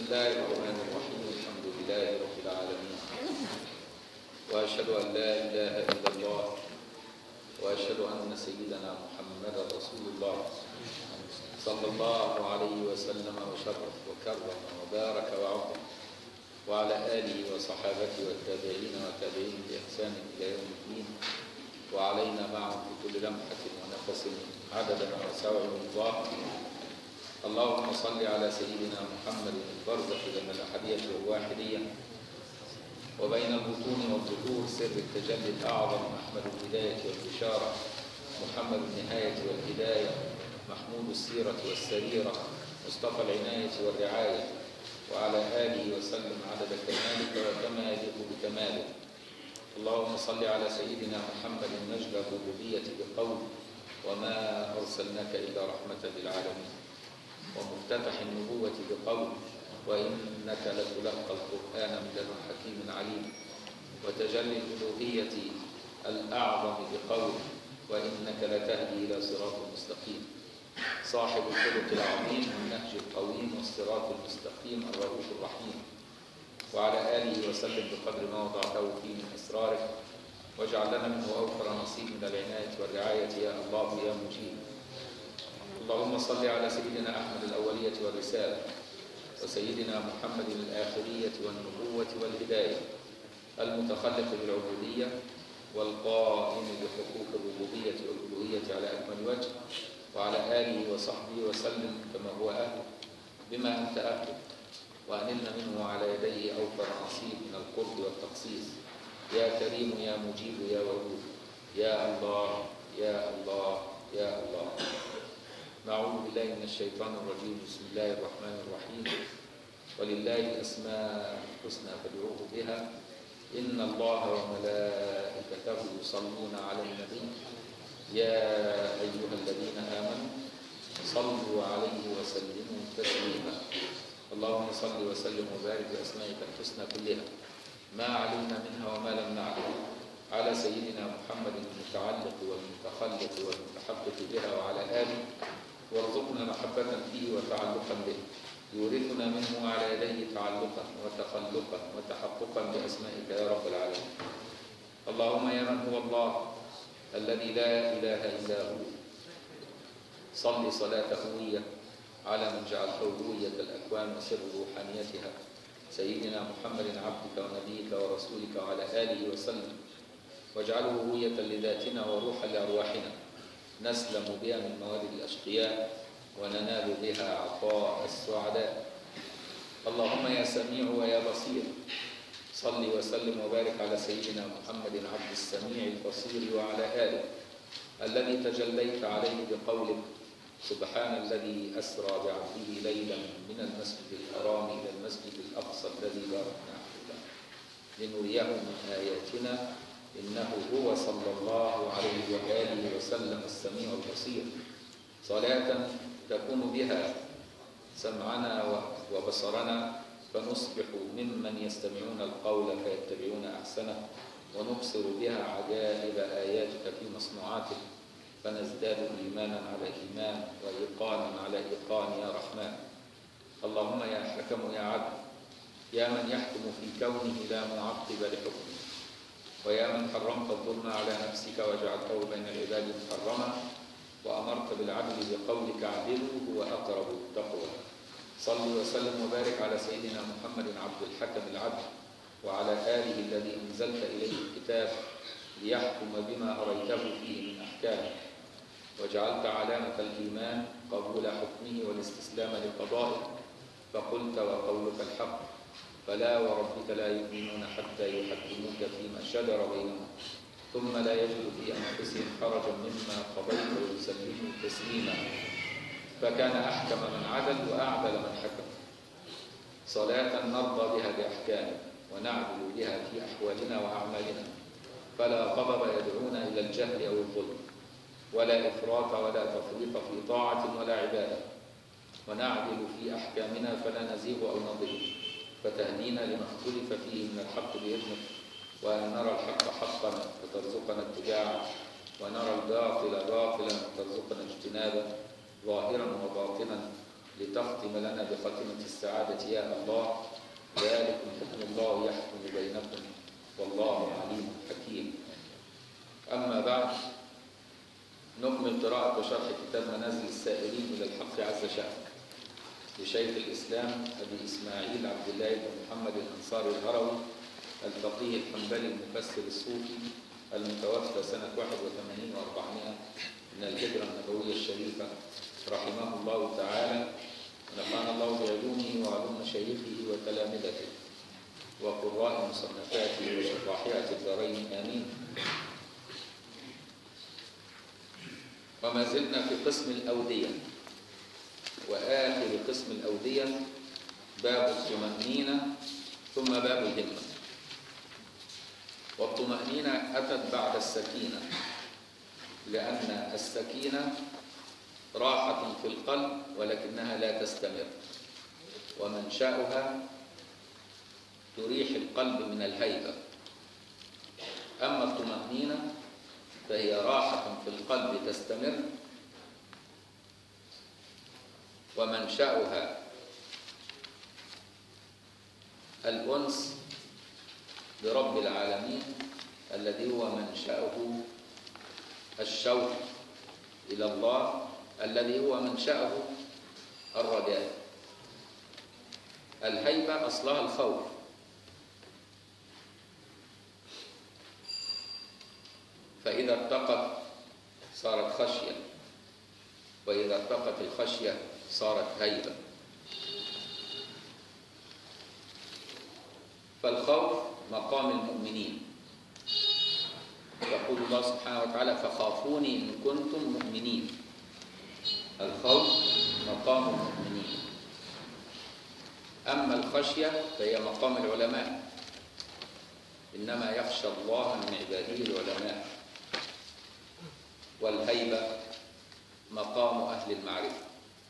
الله الرحمن الرحيم الحمد لله رب العالمين وأشهد أن لا إله إلا الله وأشهد أن سيدنا محمدا رسول الله صلى الله عليه وسلم وشرف وكرم وبارك وعظم وعلى آله وصحابته والتابعين والتابعين بإحسان إلى يوم الدين وعلينا معهم في كل لمحة ونفس عدد ما وسعه الله اللهم صل على سيدنا محمد البرزخ بين الأحدية والواحدية وبين البطون والظهور سر التجلي الأعظم محمد الهداية والبشارة محمد النهاية والهداية محمود السيرة والسريرة مصطفى العناية والرعاية وعلى آله وسلم عدد كمالك وكما يليق بكمالك اللهم صل على سيدنا محمد نجل الربوبية بقول وما أرسلناك إلا رحمة للعالمين ومفتتح النبوة بقول وإنك لتلقى القرآن من لدن حكيم عليم وتجلي الألوهية الأعظم بقول وإنك لتهدي إلى صراط مستقيم صاحب الخلق العظيم والنهج القويم والصراط المستقيم الرؤوف الرحيم وعلى آله وسلم بقدر ما وضعته فيه من إسرارك واجعل لنا منه أوفر نصيب من العناية والرعاية يا الله يا مجيب اللهم صل على سيدنا أحمد الأولية والرسالة وسيدنا محمد الآخرية والنبوة والهداية المتخلق بالعبودية والقائم بحقوق الربوبية والألوهية على أكمل وجه وعلى آله وصحبه وسلم كما هو أهل بما أنت أهل وأنلنا منه على يديه أوفر نصيب من القرب والتخصيص يا كريم يا مجيب يا ودود يا الله يا الله يا الله نعوذ بالله من الشيطان الرجيم بسم الله الرحمن الرحيم ولله الأسماء الحسنى فادعوه بها إن الله وملائكته يصلون على النبي يا أيها الذين آمنوا صلوا عليه وسلموا تسليما اللهم صل وسلم وبارك بأسمائك الحسنى كلها ما علمنا منها وما لم نعلم على سيدنا محمد المتعلق والمتخلق والمتحقق بها وعلى آله وارزقنا محبة فيه وتعلقا به يورثنا منه على يديه تعلقا وتخلقا وتحققا بأسمائك يا رب العالمين اللهم يا من هو الله الذي لا إله إلا هو صل صلاة هوية على من جعلته هوية الأكوان وسر روحانيتها سيدنا محمد عبدك ونبيك ورسولك وعلى آله وسلم واجعله هوية لذاتنا وروحا لأرواحنا نسلم بها من موارد الأشقياء وننال بها عطاء السعداء اللهم يا سميع ويا بصير صل وسلم وبارك على سيدنا محمد عبد السميع البصير وعلى آله الذي تجليت عليه بقولك سبحان الذي أسرى بعبده ليلا من المسجد الحرام إلى المسجد الأقصى الذي باركنا حوله لنريه من آياتنا إنه هو صلى الله عليه وآله وسلم السميع البصير صلاة تكون بها سمعنا وبصرنا فنصبح ممن يستمعون القول فيتبعون أحسنه ونبصر بها عجائب آياتك في مصنوعاتك فنزداد إيمانا على إيمان وإيقانا على إيقان يا رحمن اللهم يا حكم يا عدل يا من يحكم في كونه لا معقب لحكمه ويا من حرمت الظلم على نفسك وجعلته بين العباد محرما وأمرت بالعدل بقولك عدلوا هو أقرب التقوى صل وسلم وبارك على سيدنا محمد عبد الحكم العدل وعلى آله الذي أنزلت إليه الكتاب ليحكم بما أريته فيه من أحكامه وجعلت علامة الإيمان قبول حكمه والاستسلام لقضائه فقلت وقولك الحق فلا وربك لا يؤمنون حتى يحكموك فيما شجر بينهم ثم لا يجد في أنفسهم حرجا مما قضيت ويسلموا تسليما فكان أحكم من عدل وأعدل من حكم صلاة نرضى بها بأحكامه ونعدل بها في أحوالنا وأعمالنا فلا غضب يدعونا إلى الجهل أو الظلم ولا إفراط ولا تفريط في طاعة ولا عبادة ونعدل في أحكامنا فلا نزيغ أو نضل فتهدينا لما اختلف فيه من الحق بإذنك وأن نرى الحق حقا فترزقنا اتباعه ونرى الباطل باطلا فترزقنا اجتنابه ظاهرا وباطنا لتختم لنا بخاتمة السعادة يا الله ذلكم حكم الله يحكم بينكم والله عليم حكيم أما بعد نكمل قراءة وشرح كتاب منازل السائرين إلى الحق عز شأنه لشيخ الإسلام أبي إسماعيل عبد الله بن محمد الأنصاري الهروي الفقيه الحنبلي المفسر الصوفي المتوفى سنة 81 و400 من الهجرة النبوية الشريفة رحمه الله تعالى ونفعنا الله بعلومه وعلوم مشايخه وتلامذته وقراء مصنفاته وشراحات الدارين آمين وما زلنا في قسم الأودية وآخر قسم الأودية باب الطمأنينة ثم باب الهمة والطمأنينة أتت بعد السكينة لأن السكينة راحة في القلب ولكنها لا تستمر ومنشأها تريح القلب من الهيبة أما الطمأنينة فهي راحة في القلب تستمر ومنشأها الأنس برب العالمين الذي هو منشأه الشوق إلى الله الذي هو منشأه الرجاء الهيبة أصلها الخوف فإذا ارتقت صارت خشية وإذا ارتقت الخشية صارت هيبة فالخوف مقام المؤمنين يقول الله سبحانه وتعالى فخافوني إن كنتم مؤمنين الخوف مقام المؤمنين أما الخشية فهي مقام العلماء إنما يخشى الله من عباده العلماء والهيبة مقام أهل المعرفة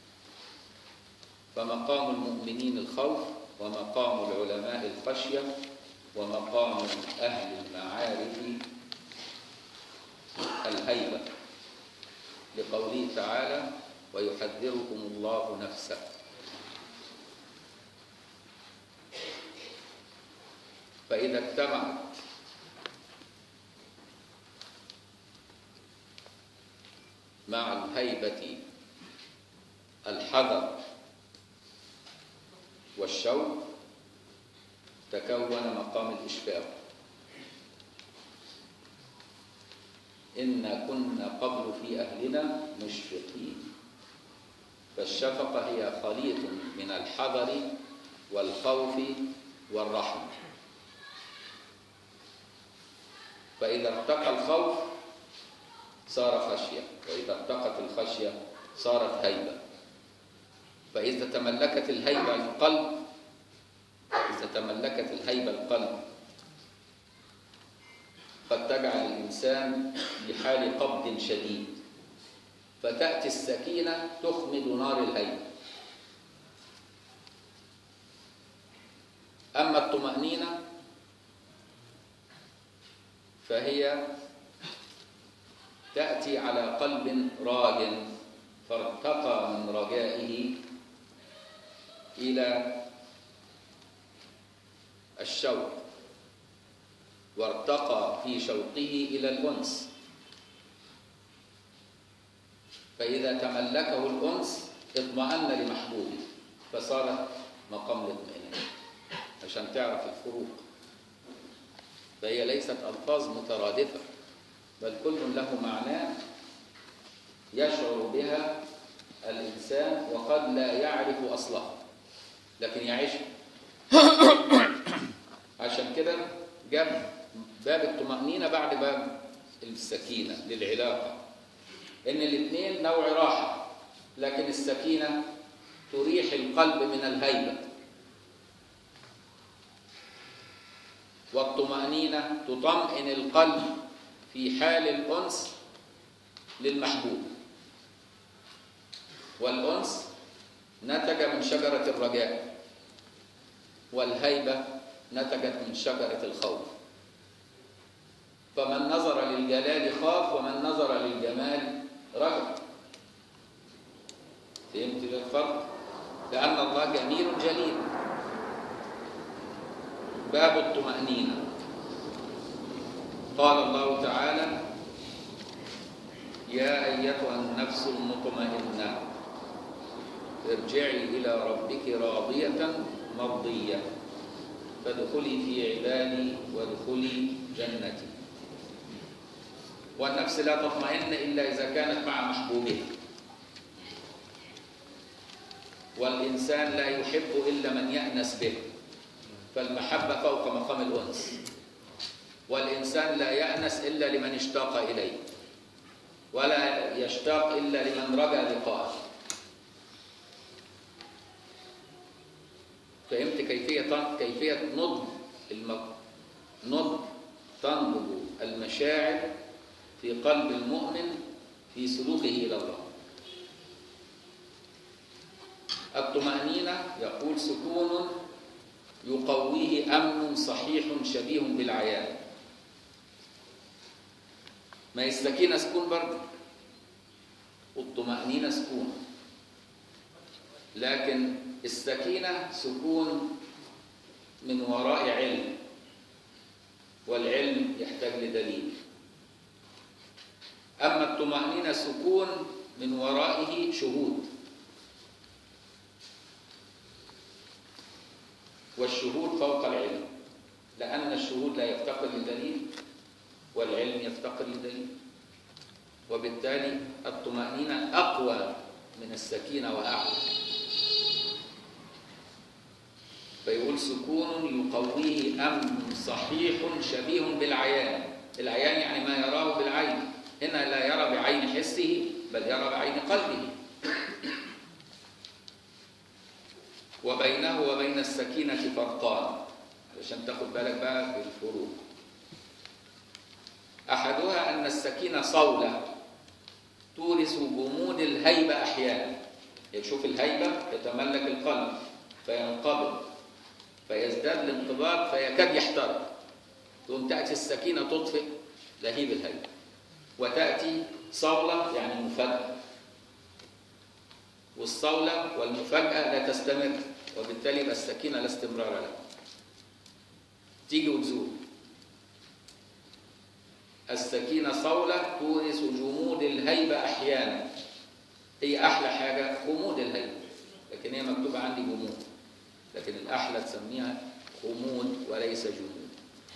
فمقام المؤمنين الخوف ومقام العلماء الخشية ومقام أهل المعارف الهيبة لقوله تعالى ويحذركم الله نفسه فإذا اجتمعت مع الهيبة الحذر والشوق تكون مقام الإشفاق إنا كنا قبل في أهلنا مشفقين فالشفقة هي خليط من الحذر والخوف والرحمة فإذا ارتقى الخوف صار خشية وإذا ارتقت الخشية صارت هيبة فإذا تملكت الهيبة القلب إذا تملكت الهيبة القلب قد تجعل الإنسان بحال قبض شديد فتأتي السكينة تخمد نار الهيبة أما الطمأنينة فهي تأتي على قلب راج فارتقى من رجائه إلى الشوق وارتقى في شوقه إلى الأنس فإذا تملكه الأنس اطمأن لمحبوبه فصار مقام الاطمئنان عشان تعرف الفروق فهي ليست ألفاظ مترادفة بل كل له معناه يشعر بها الإنسان وقد لا يعرف أصلها لكن يعيشها عشان كده جاب باب الطمأنينة بعد باب السكينة للعلاقة إن الاثنين نوع راحة لكن السكينة تريح القلب من الهيبة والطمأنينة تطمئن القلب في حال الأنس للمحبوب والأنس نتج من شجرة الرجاء والهيبة نتجت من شجرة الخوف فمن نظر للجلال خاف ومن نظر للجمال رجع فهمت الفرق لأن الله جميل جليل باب الطمأنينة قال الله تعالى يا أيتها النفس المطمئنة ارجعي إلى ربك راضية مرضية فادخلي في عبادي وادخلي جنتي والنفس لا تطمئن إلا إذا كانت مع محبوبها والإنسان لا يحب إلا من يأنس به فالمحبة فوق مقام الأنس والإنسان لا يأنس إلا لمن اشتاق إليه ولا يشتاق إلا لمن رجا لقاءه فهمت كيفية كيفية نضج الم... نضج تنضج المشاعر في قلب المؤمن في سلوكه إلى الله الطمأنينة يقول سكون يقويه أمن صحيح شبيه بالعيان ما هي السكينة سكون برضه والطمأنينة سكون لكن السكينة سكون من وراء علم والعلم يحتاج لدليل أما الطمأنينة سكون من ورائه شهود والشهود فوق العلم لأن الشهود لا يفتقر لدليل والعلم يفتقر لدليل وبالتالي الطمأنينة أقوى من السكينة وأعلى فيقول سكون يقويه أمن صحيح شبيه بالعيان العيان يعني ما يراه بالعين هنا لا يرى بعين حسه بل يرى بعين قلبه وبينه وبين السكينة فرقان علشان تاخد بالك بقى بالفروق أحدها أن السكينة صولة تورث جمود الهيبة أحيانا يشوف الهيبة يتملك القلب فينقبض فيزداد الانقباض فيكاد يحترق ثم تأتي السكينة تطفئ لهيب الهيبة وتأتي صولة يعني مفاجأة والصولة والمفاجأة لا تستمر وبالتالي يبقى السكينة لا استمرار لها تيجي وتزول السكينة صولة تورث جمود الهيبة أحيانا هي أحلى حاجة غموض الهيبة لكن هي مكتوبة عندي جمود لكن الأحلى تسميها غموض وليس جمود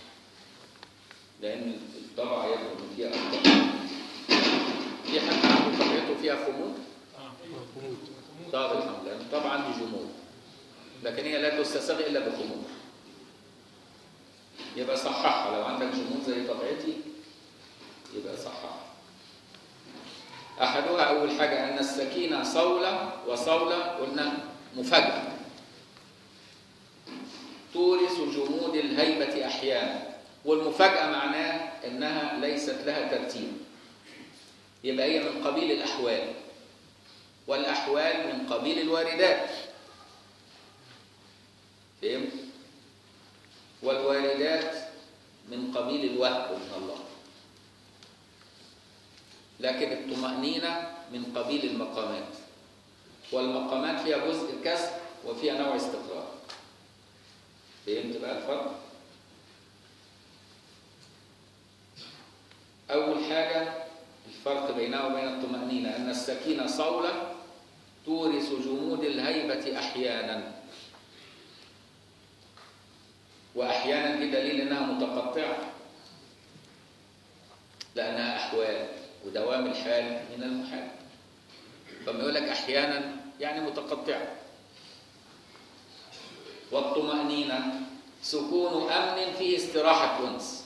لأن الطبعة يبدو إن فيها أخطاء في حد عنده طبيعته فيها خمود؟ طب الحمد لله طبعا عندي جمود لكن هي لا تستساغ إلا بخمود يبقى صححها لو عندك جمود زي طبيعتي يبقى صححها أحدها أول حاجة أن السكينة صولة وصولة قلنا مفاجأة تورث جمود الهيبة أحيانا والمفاجأة معناه أنها ليست لها ترتيب يبقى هي من قبيل الأحوال والأحوال من قبيل الواردات فهمت؟ والواردات من قبيل الوهب من الله لكن الطمأنينة من قبيل المقامات والمقامات فيها جزء كسب وفيها نوع استقرار فهمت بقى الفرق؟ أول حاجة الفرق بينها وبين الطمأنينة أن السكينة صولة تورث جمود الهيبة أحيانا وأحيانا بدليل أنها متقطعة لأنها أحوال ودوام الحال من المحال فما يقول لك أحيانا يعني متقطعة والطمأنينة سكون أمن فيه استراحة أنس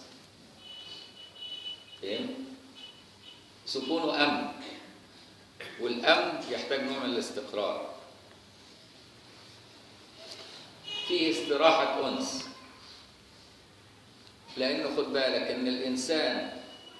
فهمت؟ سكون أمن والأمن يحتاج نوع من الاستقرار فيه استراحة أنس لأنه خد بالك إن الإنسان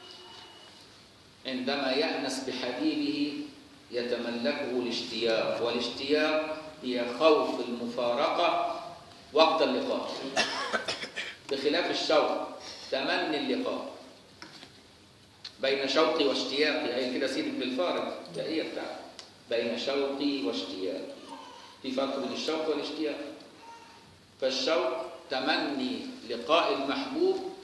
عندما يأنس بحبيبه يتملكه الاشتياق والاشتياق هي خوف المفارقة وقت اللقاء بخلاف الشوق تمني اللقاء بين شوقي واشتياقي هي كده سيدك بالفارق ده هي بتاعت بين شوقي واشتياقي في فرق بين الشوق والاشتياق فالشوق تمني لقاء المحبوب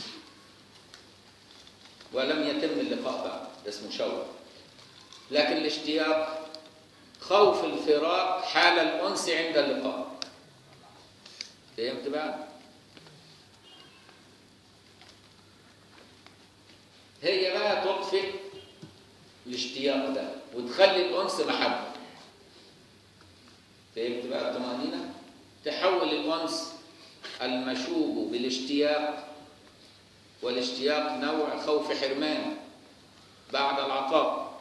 ولم يتم اللقاء بعد ده اسمه شوق لكن الاشتياق خوف الفراق حال الأنس عند اللقاء فهمت بقى؟ هي بقى تطفئ الاشتياق ده وتخلي الأنس محبة فهمت بقى الطمأنينة؟ تحول الأنس المشوب بالاشتياق والاشتياق نوع خوف حرمان بعد العطاء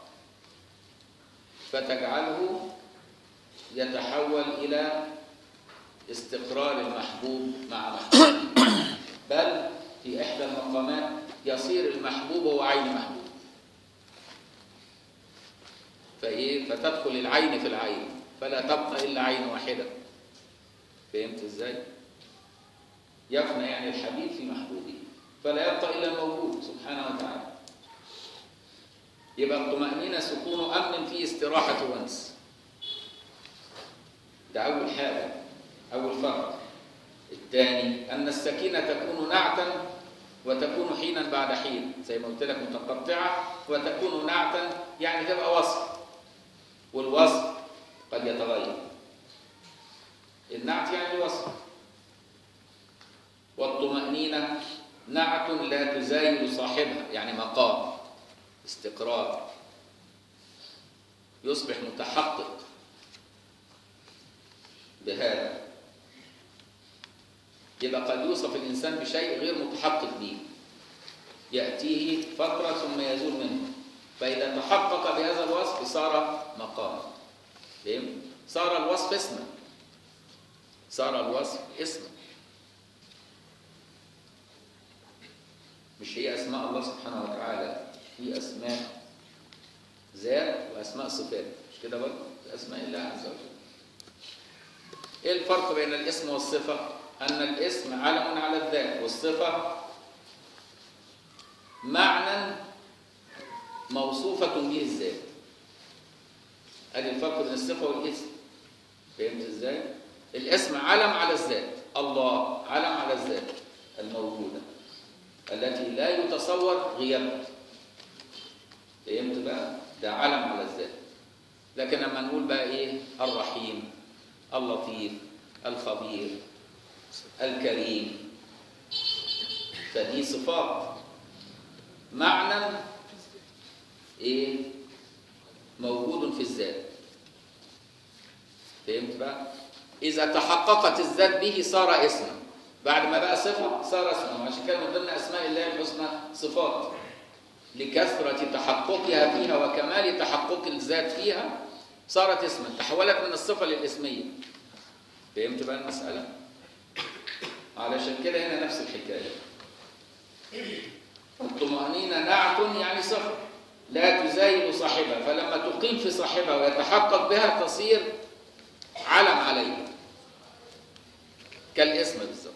فتجعله يتحول إلى استقرار المحبوب مع محبوب بل في إحدى المقامات يصير المحبوب هو عين محبوب فإيه فتدخل العين في العين فلا تبقى إلا عين واحدة فهمت إزاي؟ يفنى يعني الحبيب في محبوبه فلا يبقى إلا الموجود سبحانه وتعالى يبقى الطمأنينة سكون أمن في استراحة وانس ده أول حاجة أول فرق الثاني أن السكينة تكون نعتا وتكون حينا بعد حين زي ما قلت لك متقطعة وتكون نعتا يعني تبقى وصف والوصف قد يتغير النعت يعني الوصف والطمأنينة نعت لا تزايل صاحبها يعني مقام استقرار يصبح متحقق بهذا يبقى قد يوصف الإنسان بشيء غير متحقق به يأتيه فترة ثم يزول منه فإذا تحقق بهذا الوصف صار مقام فهم؟ صار الوصف اسما صار الوصف اسما مش هي أسماء الله سبحانه وتعالى في أسماء ذات وأسماء صفات مش كده برضه أسماء الله عز وجل إيه الفرق بين الاسم والصفة؟ أن الاسم علم على الذات والصفة معنى موصوفة به الذات أدي الفرق بين الصفة والاسم فهمت إزاي؟ الاسم علم على الذات الله علم على الذات الموجودة التي لا يتصور غيابها فهمت بقى؟ ده علم على الذات لكن لما نقول بقى إيه؟ الرحيم اللطيف الخبير الكريم فدي صفات معنى ايه موجود في الذات فهمت بقى اذا تحققت الذات به صار اسما بعد ما بقى صفه صار اسما عشان كده من ضمن اسماء الله الحسنى صفات لكثره تحققها فيها وكمال تحقق الذات فيها صارت اسما تحولت من الصفه للاسميه فهمت بقى المساله علشان كده هنا نفس الحكايه الطمأنينة نعت يعني صفة لا تزايل صاحبها فلما تقيم في صاحبها ويتحقق بها تصير علم عليه كالاسم بالظبط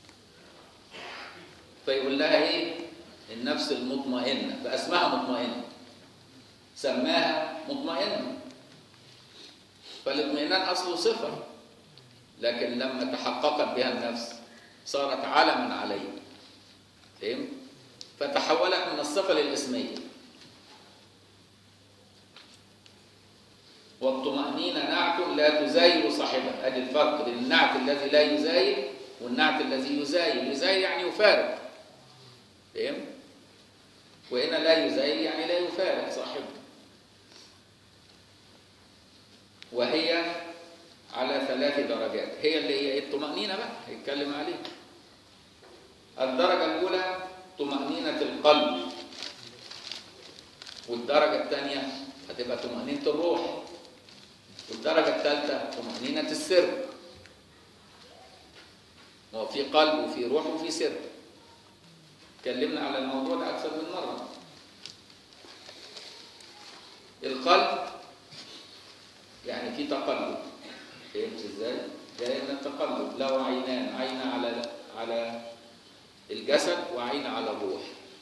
فيقول لها ايه النفس المطمئنة فاسمها مطمئنة سماها مطمئنة فالاطمئنان اصله صفة لكن لما تحققت بها النفس صارت علما عليه فهمت فتحولت من الصفة للإسمية والطمأنينة نعت لا تزايل صاحبها ادي الفرق بين النعت الذي لا يزايل والنعت الذي يزايل يزايل يعني يفارق فهم وهنا لا يزايل يعني لا يفارق صاحبه وهي على ثلاث درجات هي اللي هي الطمأنينة بقى هيتكلم عليها الدرجة الأولى طمأنينة القلب والدرجة الثانية هتبقى طمأنينة الروح والدرجة الثالثة طمأنينة السر هو في قلب وفي روح وفي سر اتكلمنا على الموضوع ده أكثر من مرة القلب يعني في تقلب فهمت ازاي؟ جاي من التقلب له عينان عين على على الجسد وعين على الروح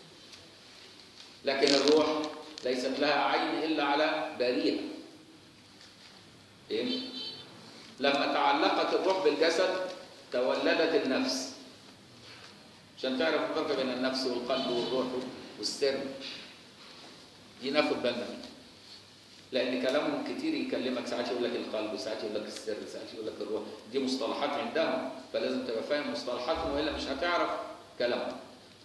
لكن الروح ليست لها عين الا على بريئه فهمت؟ لما تعلقت الروح بالجسد تولدت النفس عشان تعرف الفرق بين النفس والقلب والروح والسر دي ناخد بالنا منها لان كلامهم كتير يكلمك ساعات يقول لك القلب وساعات يقول لك السر ساعات يقول لك الروح دي مصطلحات عندهم فلازم تبقى فاهم مصطلحاتهم والا مش هتعرف كلامهم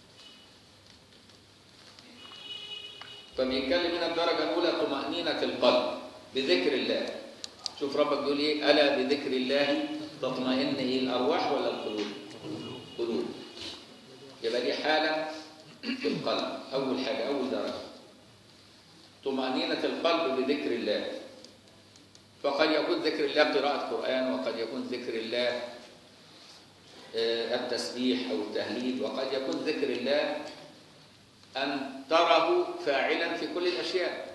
فبيتكلم هنا الدرجه الاولى طمانينه القلب بذكر الله شوف ربك بيقول ايه الا بذكر الله تطمئن ايه الارواح ولا القلوب قلوب يبقى دي حاله في القلب اول حاجه اول درجه طمأنينة القلب بذكر الله فقد يكون ذكر الله قراءة قرآن وقد يكون ذكر الله التسبيح أو التهليل وقد يكون ذكر الله أن تره فاعلا في كل الأشياء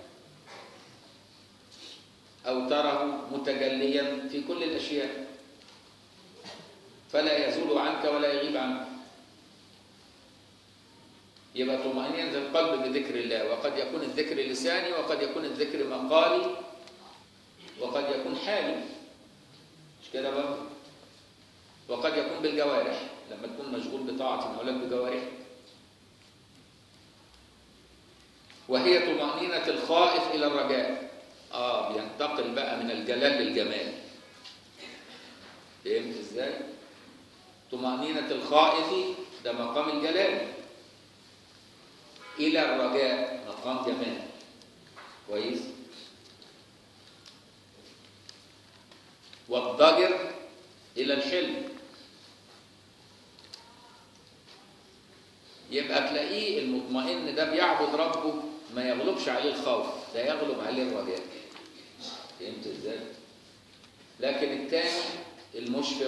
أو تره متجليا في كل الأشياء فلا يزول عنك ولا يغيب عنك يبقى طمأنينة القلب بذكر الله وقد يكون الذكر لساني وقد يكون الذكر مقالي وقد يكون حالي مش كده برضه وقد يكون بالجوارح لما تكون مشغول بطاعة مولاك بجوارحك وهي طمأنينة الخائف إلى الرجاء آه بينتقل بقى من الجلال للجمال فهمت إزاي؟ طمأنينة الخائف ده مقام الجلال إلى الرجاء مقام جمال كويس والضجر إلى الحلم يبقى تلاقيه المطمئن ده بيعبد ربه ما يغلبش عليه الخوف ده يغلب عليه الرجاء فهمت ازاي لكن الثاني المشفق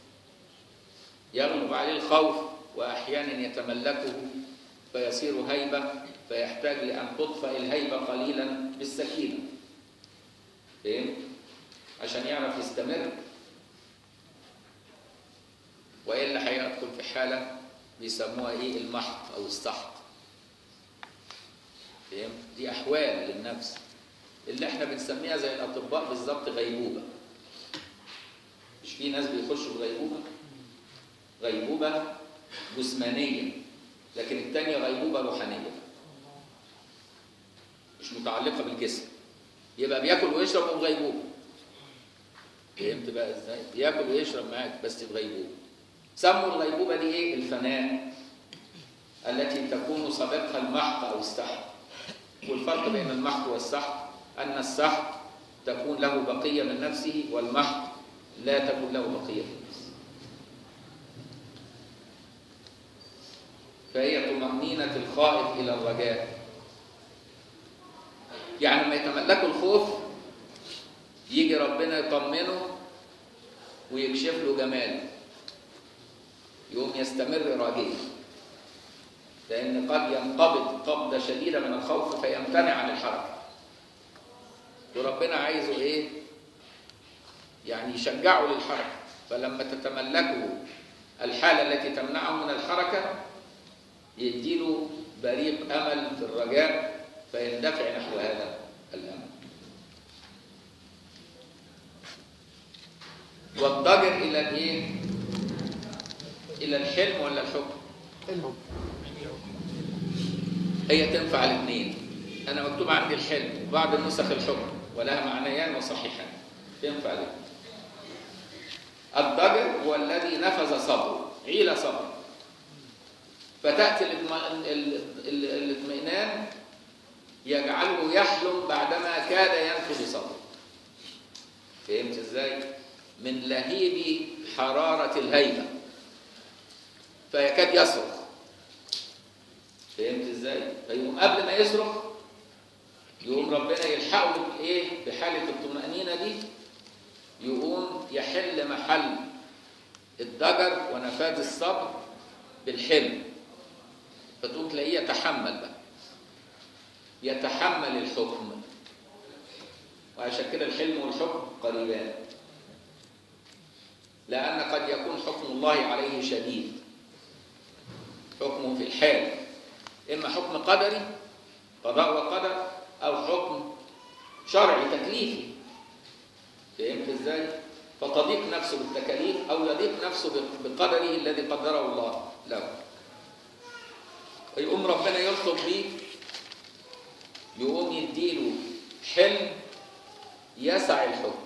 يغلب عليه الخوف واحيانا يتملكه فيصير هيبه فيحتاج لان تطفئ الهيبه قليلا بالسكينه فهمت عشان يعرف يستمر والا هيدخل في حاله بيسموها ايه المحط او السحط فهمت دي احوال للنفس اللي احنا بنسميها زي الاطباء بالظبط غيبوبه مش في ناس بيخشوا في غيبوبه غيبوبه جسمانيه لكن الثانيه غيبوبه روحانيه مش متعلقه بالجسم يبقى بياكل ويشرب وهو غيبوبه فهمت بقى ازاي بياكل ويشرب معاك بس في غيبوبه سموا الغيبوبه دي ايه الفناء التي تكون سابقها المحق او السحق والفرق بين المحق والسحق ان السحق تكون له بقيه من نفسه والمحق لا تكون له بقيه من نفسه فهي طمأنينة الخائف إلى الرجاء يعني لما يتملكوا الخوف يجي ربنا يطمنه ويكشف له جماله يقوم يستمر راجيا لأن قد ينقبض قبضة شديدة من الخوف فيمتنع عن الحركة وربنا عايزه إيه؟ يعني يشجعه للحركة فلما تتملكه الحالة التي تمنعه من الحركة يديله بريق أمل في الرجاء فيندفع نحو هذا الأمل والضجر إلى الإيه؟ إلى الحلم ولا الحكم؟ حلم هي تنفع الاثنين أنا مكتوب عندي الحلم وبعض النسخ الحكم ولها معنيان وصحيحان تنفع الاثنين الضجر هو الذي نفذ صبره عيل صبر فتأتي الاطمئن- ال- ال- الاطمئنان يجعله يحلم بعدما كاد ينفذ صبره فهمت ازاي؟ من لهيب حرارة الهيبة فيكاد يصرخ فهمت ازاي؟ فيقوم قبل ما يصرخ يقوم ربنا يلحقه بايه؟ بحالة الطمأنينة دي يقوم يحل محل الضجر ونفاذ الصبر بالحلم فتقوم تلاقيه يتحمل بقى يتحمل الحكم وعشان كده الحلم والحكم قريبان لأن قد يكون حكم الله عليه شديد حكمه في الحال إما حكم قدري قضاء وقدر أو حكم شرعي تكليفي فهمت ازاي؟ فتضيق نفسه بالتكاليف او يضيق نفسه بقدره الذي قدره الله له يقوم ربنا يطلب بيه يقوم يديله حلم يسع الحكم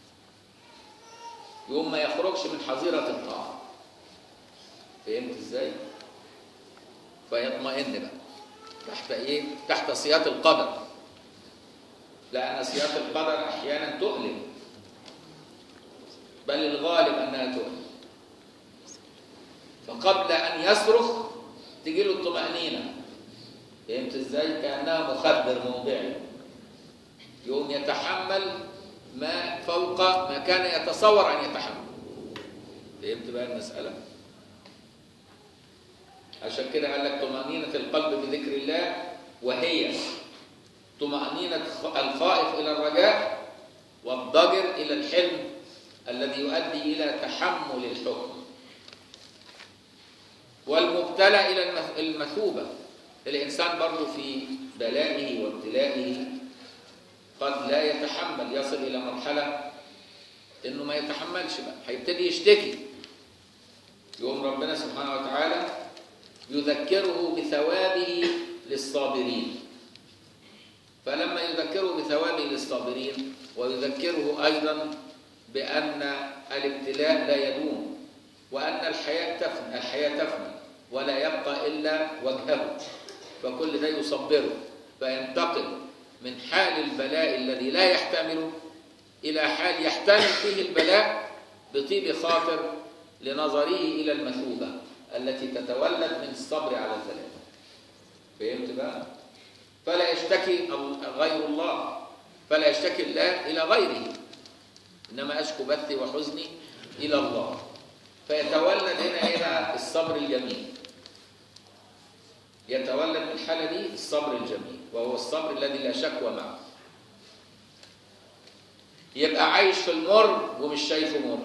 يقوم ما يخرجش من حظيرة الطاعة فهمت ازاي؟ فيطمئن بقى تحت ايه؟ تحت سياط القدر لأن سياط القدر أحيانا تؤلم بل الغالب أنها تؤلم فقبل أن يصرخ تجي له الطمأنينة فهمت ازاي؟ كأنها مخدر موضعي يقوم يتحمل ما فوق ما كان يتصور أن يتحمل فهمت بقى المسألة؟ عشان كده قال لك طمأنينة القلب بذكر الله وهي طمأنينة الخائف إلى الرجاء والضجر إلى الحلم الذي يؤدي إلى تحمل الحكم والمبتلى إلى المثوبة الإنسان برضه في بلائه وابتلائه قد لا يتحمل يصل إلى مرحلة إنه ما يتحملش بقى هيبتدي يشتكي يقوم ربنا سبحانه وتعالى يذكره بثوابه للصابرين فلما يذكره بثوابه للصابرين ويذكره أيضا بأن الابتلاء لا يدوم وأن الحياة تفنى الحياة تفنى ولا يبقى إلا وجهه فكل ده يصبره فينتقل من حال البلاء الذي لا يحتمله إلى حال يحتمل فيه البلاء بطيب خاطر لنظره إلى المثوبة التي تتولد من الصبر على البلاء فهمت بقى؟ فلا يشتكي غير الله فلا يشتكي الله إلى غيره إنما أشكو بثي وحزني إلى الله فيتولد هنا هنا الصبر الجميل يتولد من الحالة دي الصبر الجميل وهو الصبر الذي لا شكوى معه يبقى عايش في المر ومش شايفه مر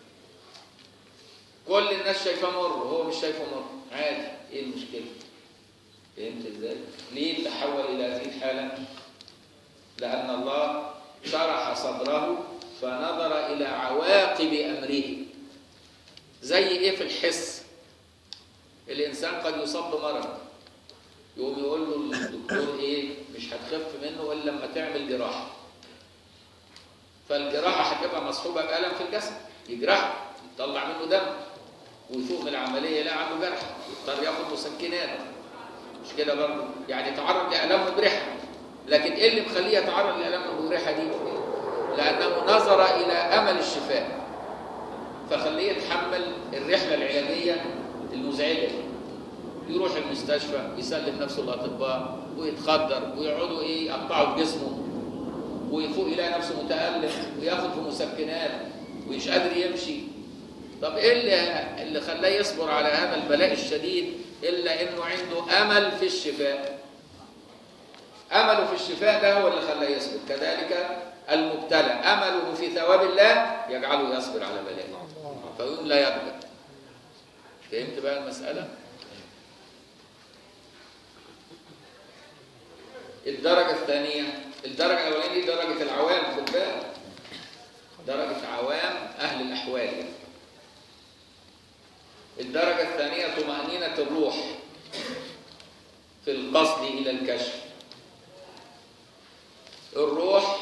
كل الناس شايفاه مر وهو مش شايفه مر عادي ايه المشكله فهمت ازاي ليه تحول الى هذه الحاله لان الله شرح صدره فنظر الى عواقب امره زي ايه في الحس الانسان قد يصاب بمرض يقوم يقول له الدكتور ايه مش هتخف منه الا لما تعمل جراحه فالجراحه هتبقى مصحوبه بالم في الجسد يجرحه يطلع منه دم ويفوق من العمليه يلاقي عنده جرح يضطر ياخد مسكنات مش كده برضه يعني يتعرض لالام مبرحه لكن ايه اللي مخليه يتعرض للالام المبرحه دي لانه نظر الى امل الشفاء فخليه يتحمل الرحله العلاجيه المزعجه دي يروح المستشفى يسلم نفسه للاطباء ويتخدر ويقعدوا ايه يقطعوا بجسمه ويفوق يلاقي نفسه متالم وياخد في مسكنات ومش قادر يمشي طب ايه اللي اللي خلاه يصبر على هذا البلاء الشديد الا انه عنده امل في الشفاء امله في الشفاء ده هو اللي خلاه يصبر كذلك المبتلى امله في ثواب الله يجعله يصبر على بلائه فيقوم لا يقبل فهمت بقى المساله الدرجة الثانية الدرجة الأولانية دي درجة العوام خد بالك درجة عوام أهل الأحوال يعني. الدرجة الثانية طمأنينة الروح في القصد إلى الكشف الروح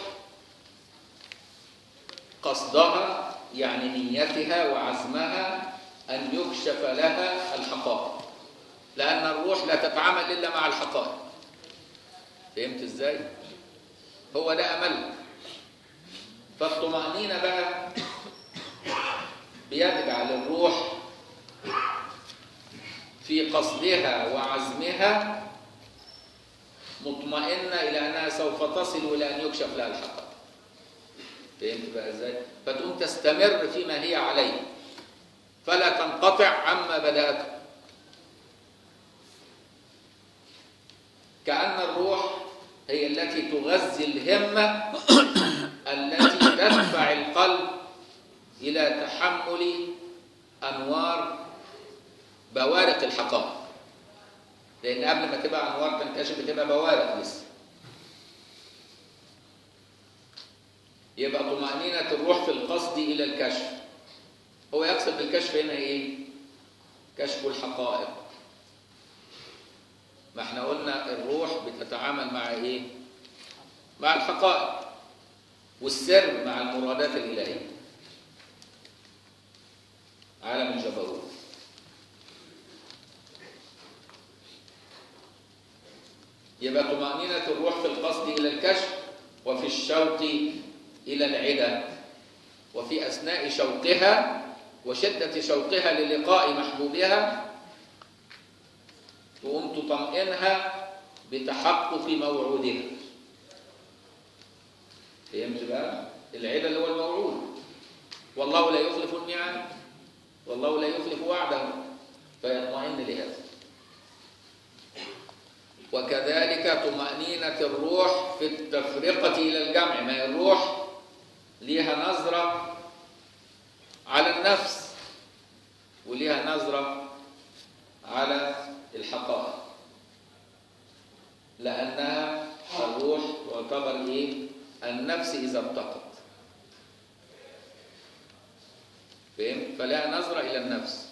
قصدها يعني نيتها وعزمها أن يكشف لها الحقائق لأن الروح لا تتعامل إلا مع الحقائق فهمت ازاي هو ده امل فالطمأنينة بقى بيجعل الروح في قصدها وعزمها مطمئنة إلى أنها سوف تصل إلى أن يكشف لها الحق فهمت بقى ازاي فتقوم تستمر فيما هي عليه فلا تنقطع عما بدأته كأن الروح هي التي تغذي الهمة التي تدفع القلب إلى تحمل أنوار بوارق الحقائق لأن قبل ما تبقى أنوار تنكشف بتبقى بوارق لسه يبقى طمأنينة الروح في القصد إلى الكشف هو يقصد بالكشف هنا إيه؟ كشف الحقائق ما احنا قلنا الروح بتتعامل مع إيه؟ مع الحقائق والسر مع المرادات الإلهية عالم الجبروت يبقى طمأنينة الروح في القصد إلى الكشف وفي الشوق إلى العدة وفي أثناء شوقها وشدة شوقها للقاء محبوبها تقوم تطمئنها بتحقق موعودها فهمت بقى؟ العدة اللي هو الموعود والله لا يخلف الميعاد والله لا يخلف وعده فيطمئن لهذا وكذلك طمأنينة الروح في التفرقة إلى الجمع ما الروح ليها نظرة على النفس وليها نظرة على الحقائق لأنها الروح تعتبر إيه؟ النفس إذا ارتقت فهم؟ فلها نظرة إلى النفس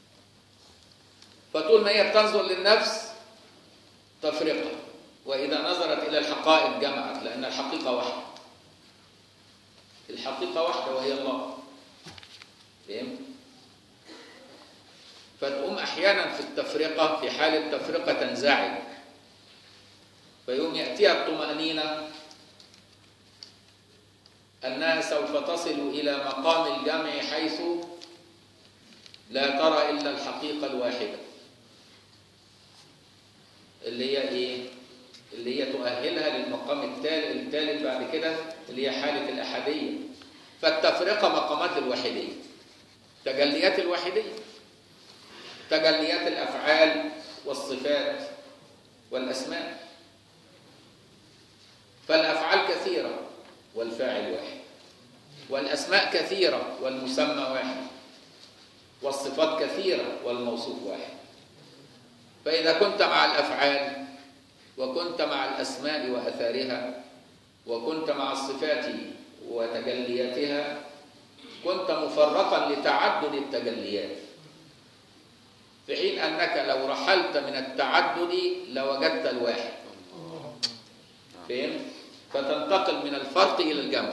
فطول ما هي بتنظر للنفس تفرقة وإذا نظرت إلى الحقائق جمعت لأن الحقيقة واحدة الحقيقة واحدة وهي الله فهمت؟ فتقوم أحيانا في التفرقة في حال التفرقة تنزعج فيوم يأتيها الطمأنينة أنها سوف تصل إلى مقام الجمع حيث لا ترى إلا الحقيقة الواحدة اللي هي إيه؟ اللي هي تؤهلها للمقام الثالث الثالث بعد كده اللي هي حالة الأحدية فالتفرقة مقامات الوحيدية تجليات الوحيدية تجليات الأفعال والصفات والأسماء فالأفعال كثيرة والفاعل واحد والأسماء كثيرة والمسمى واحد والصفات كثيرة والموصوف واحد فإذا كنت مع الأفعال وكنت مع الأسماء وأثارها وكنت مع الصفات وتجلياتها كنت مفرقا لتعدد التجليات في حين أنك لو رحلت من التعدد لوجدت الواحد فهمت؟ فتنتقل من الفرق إلى الجمع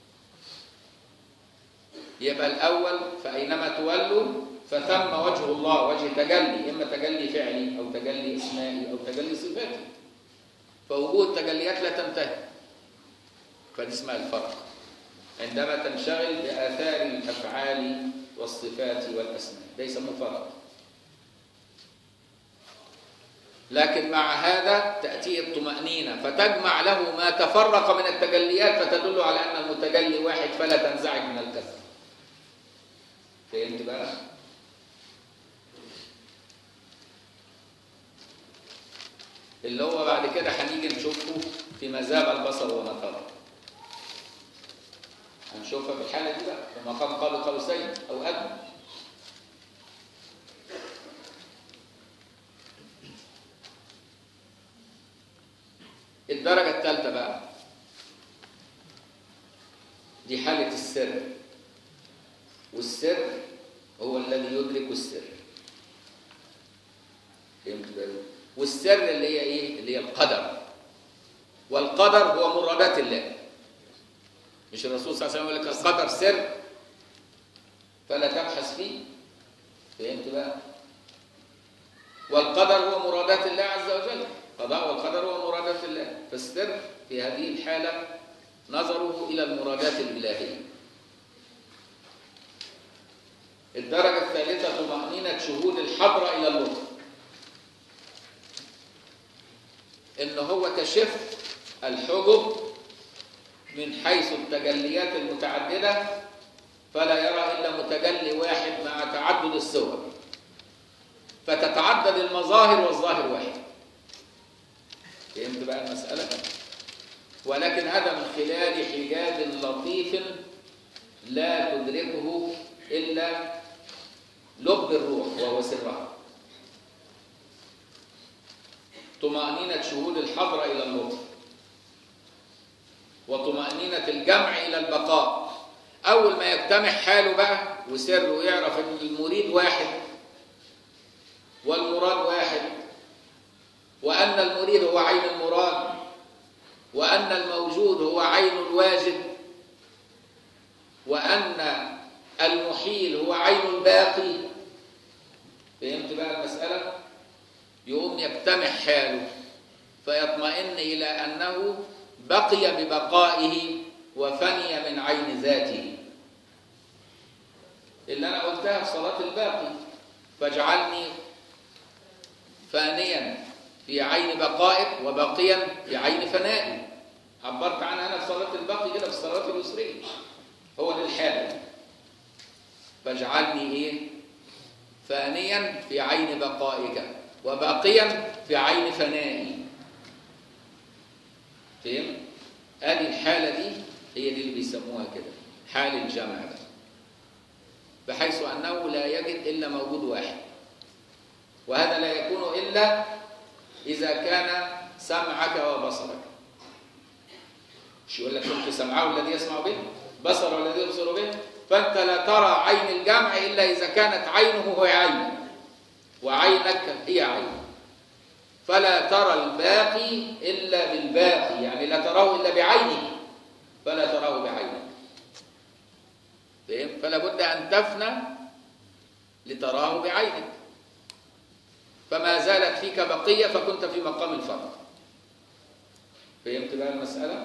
يبقى الأول فأينما تولوا فثم وجه الله وجه تجلي إما تجلي فعلي أو تجلي إسمائي أو تجلي صفاتي فوجود تجليات لا تنتهي فدي اسمها الفرق عندما تنشغل بآثار الأفعال والصفات والأسماء ده يسموه فرق لكن مع هذا تأتيه الطمأنينة فتجمع له ما تفرق من التجليات فتدل على أن المتجلي واحد فلا تنزعج من الكثرة فهمت بقى؟ اللي هو بعد كده هنيجي نشوفه في مذاب البصر وما ترى هنشوفها في الحالة دي بقى في مقام قاب قوسين أو أدنى الدرجة الثالثة بقى دي حالة السر والسر هو الذي يدرك السر فهمت بقى والسر اللي هي ايه اللي هي القدر والقدر هو مرادات الله مش الرسول صلى الله عليه وسلم يقول لك القدر سر فلا تبحث فيه فهمت بقى والقدر هو مرادات الله عز وجل قضاء والقدر هو مرادات الله فالسر في هذه الحالة نظره إلى المرادات الإلهية الدرجة الثالثة طمأنينة شهود الحضرة إلى اللطف إن هو كشف الحجب من حيث التجليات المتعددة فلا يرى إلا متجلي واحد مع تعدد الصور فتتعدد المظاهر والظاهر واحد فهمت بقى المسألة؟ ولكن هذا من خلال حجاب لطيف لا تدركه إلا لب الروح وهو سرها طمأنينة شهود الحضرة إلى اللطف وطمأنينة الجمع إلى البقاء أول ما يجتمع حاله بقى وسره ويعرف إن المريد واحد والمراد واحد وأن المريد هو عين المراد وأن الموجود هو عين الواجد وأن المحيل هو عين الباقي فهمت بقى المسألة؟ يقوم يجتمع حاله فيطمئن إلى أنه بقي ببقائه وفني من عين ذاته اللي أنا قلتها في صلاة الباقي فاجعلني فانيا في عين بقائك وباقيا في عين فنائي عبرت عنها أنا في صلاة الباقي كده في الصلاة اليسرية هو ده الحال فاجعلني إيه فانيا في عين بقائك وباقيا في عين فنائي فهم؟ ادي الحاله دي هي دي اللي بيسموها كده حال الجمع ده بحيث انه لا يجد الا موجود واحد وهذا لا يكون الا اذا كان سمعك وبصرك مش يقول لك كنت سمعه الذي يسمع به بصره الذي يبصر به فانت لا ترى عين الجمع الا اذا كانت عينه هي عينك وعينك هي عينه فلا ترى الباقي إلا بالباقي يعني لا تراه إلا بعينه فلا تراه بعينك فهم؟ فلا بد أن تفنى لتراه بعينك فما زالت فيك بقية فكنت في مقام الفرد فهمت بقى المسألة؟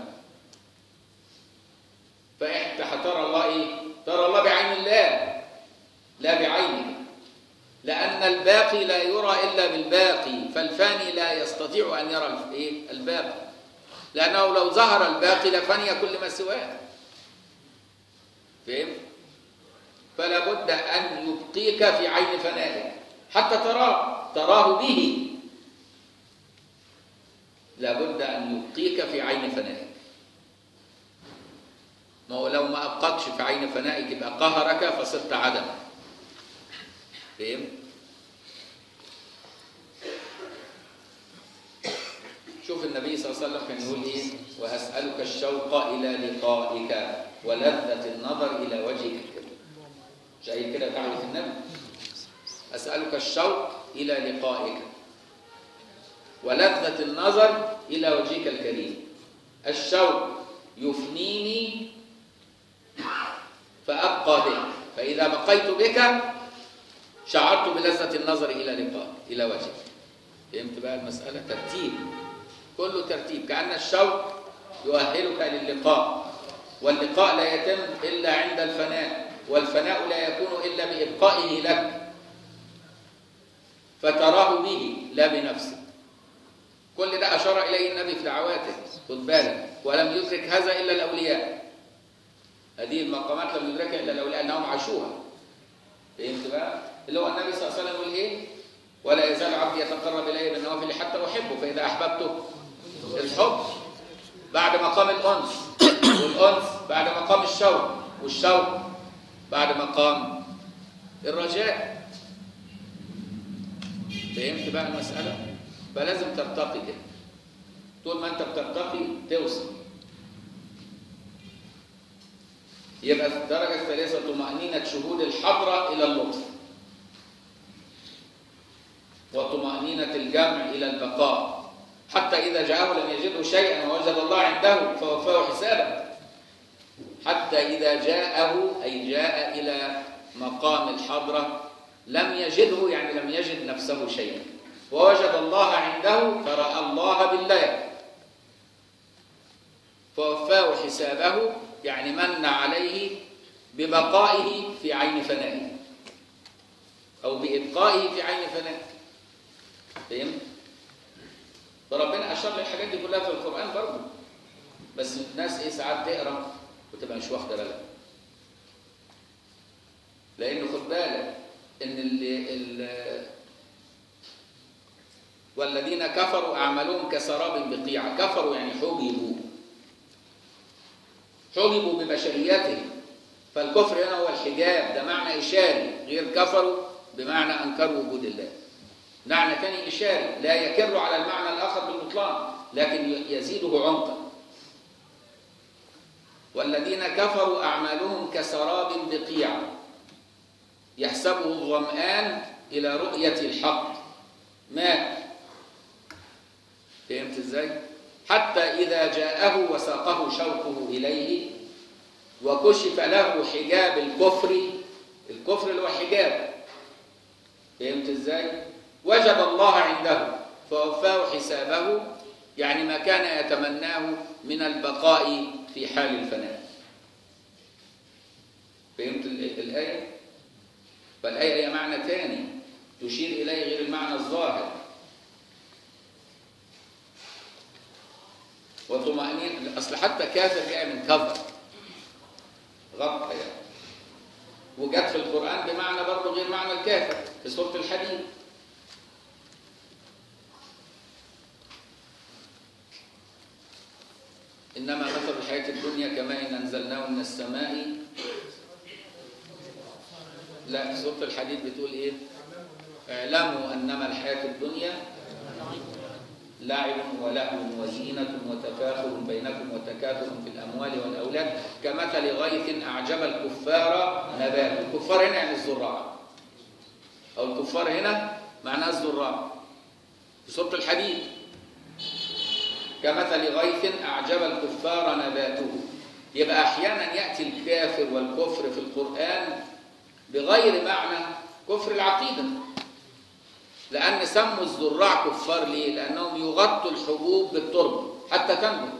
فإحنا هترى الله إيه؟ ترى الله بعين الله لا بعينك لأن الباقي لا يرى إلا بالباقي فالفاني لا يستطيع أن يرى إيه؟ الباقي لأنه لو ظهر الباقي لفني كل ما سواه فهم؟ فلا بد أن يبقيك في عين فنائك حتى تراه تراه به لا بد أن يبقيك في عين فنائك ما هو لو ما أبقاكش في عين فنائك يبقى قهرك فصرت عدما فهم؟ شوف النبي صلى الله عليه وسلم كان يقول ايه وهسألك الشوق إلى لقائك ولذة النظر إلى وجهك الكريم شايف كده تعرف النبي أسألك الشوق إلى لقائك ولذة النظر إلى وجهك الكريم الشوق يفنيني فأبقى بك فإذا بقيت بك شعرت بلذة النظر إلى لقائك إلى وجهك فهمت بقى المسألة ترتيب كله ترتيب كأن الشوق يؤهلك للقاء واللقاء لا يتم إلا عند الفناء والفناء لا يكون إلا بإبقائه لك فتراه به لا بنفسك كل ده أشار إليه النبي في دعواته خد بالك ولم يدرك هذا إلا الأولياء هذه المقامات لم يدركها إلا الأولياء أنهم عاشوها فهمت بقى؟ اللي هو النبي صلى الله عليه وسلم يقول إيه؟ ولا يزال عبدي يتقرب إلي بالنوافل حتى أحبه فإذا أحببته الحب بعد مقام الأنس والأنس بعد مقام الشوق والشوق بعد مقام الرجاء فهمت بقى المسألة؟ فلازم ترتقي كده طول ما أنت بترتقي توصل يبقى في الدرجة الثالثة طمأنينة شهود الحضرة إلى اللطف وطمأنينة الجمع إلى البقاء حتى إذا جاءه لم يجده شيئا ووجد الله عنده فوفاه حسابه حتى إذا جاءه أي جاء إلى مقام الحضرة لم يجده يعني لم يجد نفسه شيئا ووجد الله عنده فرأى الله بالله فوفاه حسابه يعني من عليه ببقائه في عين فنائه أو بإبقائه في عين فنائه فهمت؟ فربنا أشار للحاجات دي كلها في القرآن برضه بس الناس إيه ساعات تقرأ وتبقى مش واخدة بالها لأن خد بالك إن اللي ال والذين كفروا أعمالهم كسراب بقيعة كفروا يعني حجبوا حجبوا ببشريتهم فالكفر هنا هو الحجاب ده معنى إشاري غير كفروا بمعنى أنكروا وجود الله معنى ثاني إشاري لا يكر على المعنى الآخر بالبطلان لكن يزيده عمقا والذين كفروا أعمالهم كسراب بقيع يحسبه الظمآن إلى رؤية الحق ماء فهمت ازاي؟ حتى إذا جاءه وساقه شوقه إليه وكشف له حجاب الكفر الكفر اللي هو حجاب فهمت ازاي؟ وجد الله عنده فوفاه حسابه يعني ما كان يتمناه من البقاء في حال الفناء فهمت ال- الآية؟ فالآية هي معنى ثاني تشير إليه غير المعنى الظاهر وطمأنينة أصل حتى كافر جاء من كفر غطى يعني وجت في القرآن بمعنى برضه غير معنى الكافر في سورة الحديد إنما مثل الحياة الدنيا كماء أنزلناه من السماء لا في سورة الحديد بتقول إيه؟ اعلموا أنما الحياة الدنيا لعب ولهو وزينة وتفاخر بينكم وتكاثر في الأموال والأولاد كمثل غيث أعجب الكفار نباته الكفار هنا يعني الزراع أو الكفار هنا معناه الزراع في سورة الحديد كمثل غيث أعجب الكفار نباته يبقى أحيانا يأتي الكافر والكفر في القرآن بغير معنى كفر العقيدة لأن سموا الزراع كفار ليه؟ لأنهم يغطوا الحبوب بالتربة حتى تنبت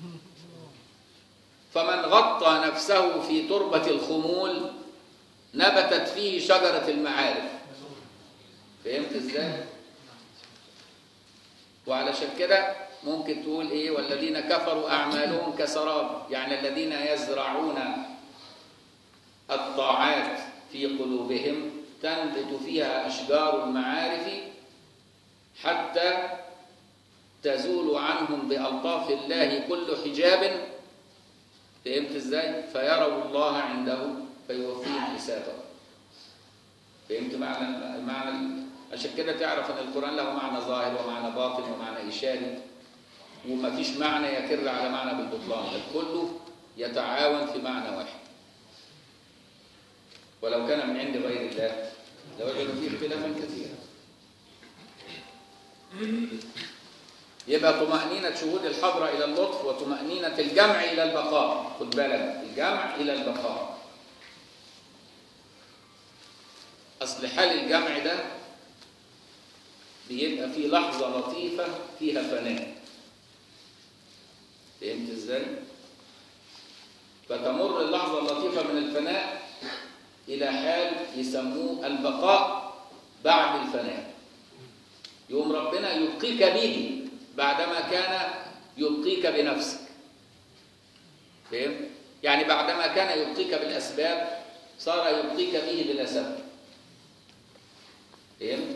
فمن غطى نفسه في تربة الخمول نبتت فيه شجرة المعارف فهمت ازاي؟ وعلشان كده ممكن تقول ايه والذين كفروا اعمالهم كسراب يعني الذين يزرعون الطاعات في قلوبهم تنبت فيها اشجار المعارف حتى تزول عنهم بالطاف الله كل حجاب فهمت ازاي فيروا الله عنده فيوفيهم حسابه فهمت معنى معنى عشان كده تعرف ان القران له معنى ظاهر ومعنى باطن ومعنى اشاري وما فيش معنى يكر على معنى بالبطلان بل كله يتعاون في معنى واحد ولو كان من عند غير الله لوجدوا فيه اختلافا كثيرا يبقى طمأنينة شهود الحضرة إلى اللطف وطمأنينة الجمع إلى البقاء خد بالك الجمع إلى البقاء أصل حال الجمع ده بيبقى في لحظة لطيفة فيها فناء فهمت ازاي؟ فتمر اللحظة اللطيفة من الفناء إلى حال يسموه البقاء بعد الفناء يوم ربنا يبقيك به بعدما كان يبقيك بنفسك فهمت؟ يعني بعدما كان يبقيك بالأسباب صار يبقيك به بلا سبب فهمت؟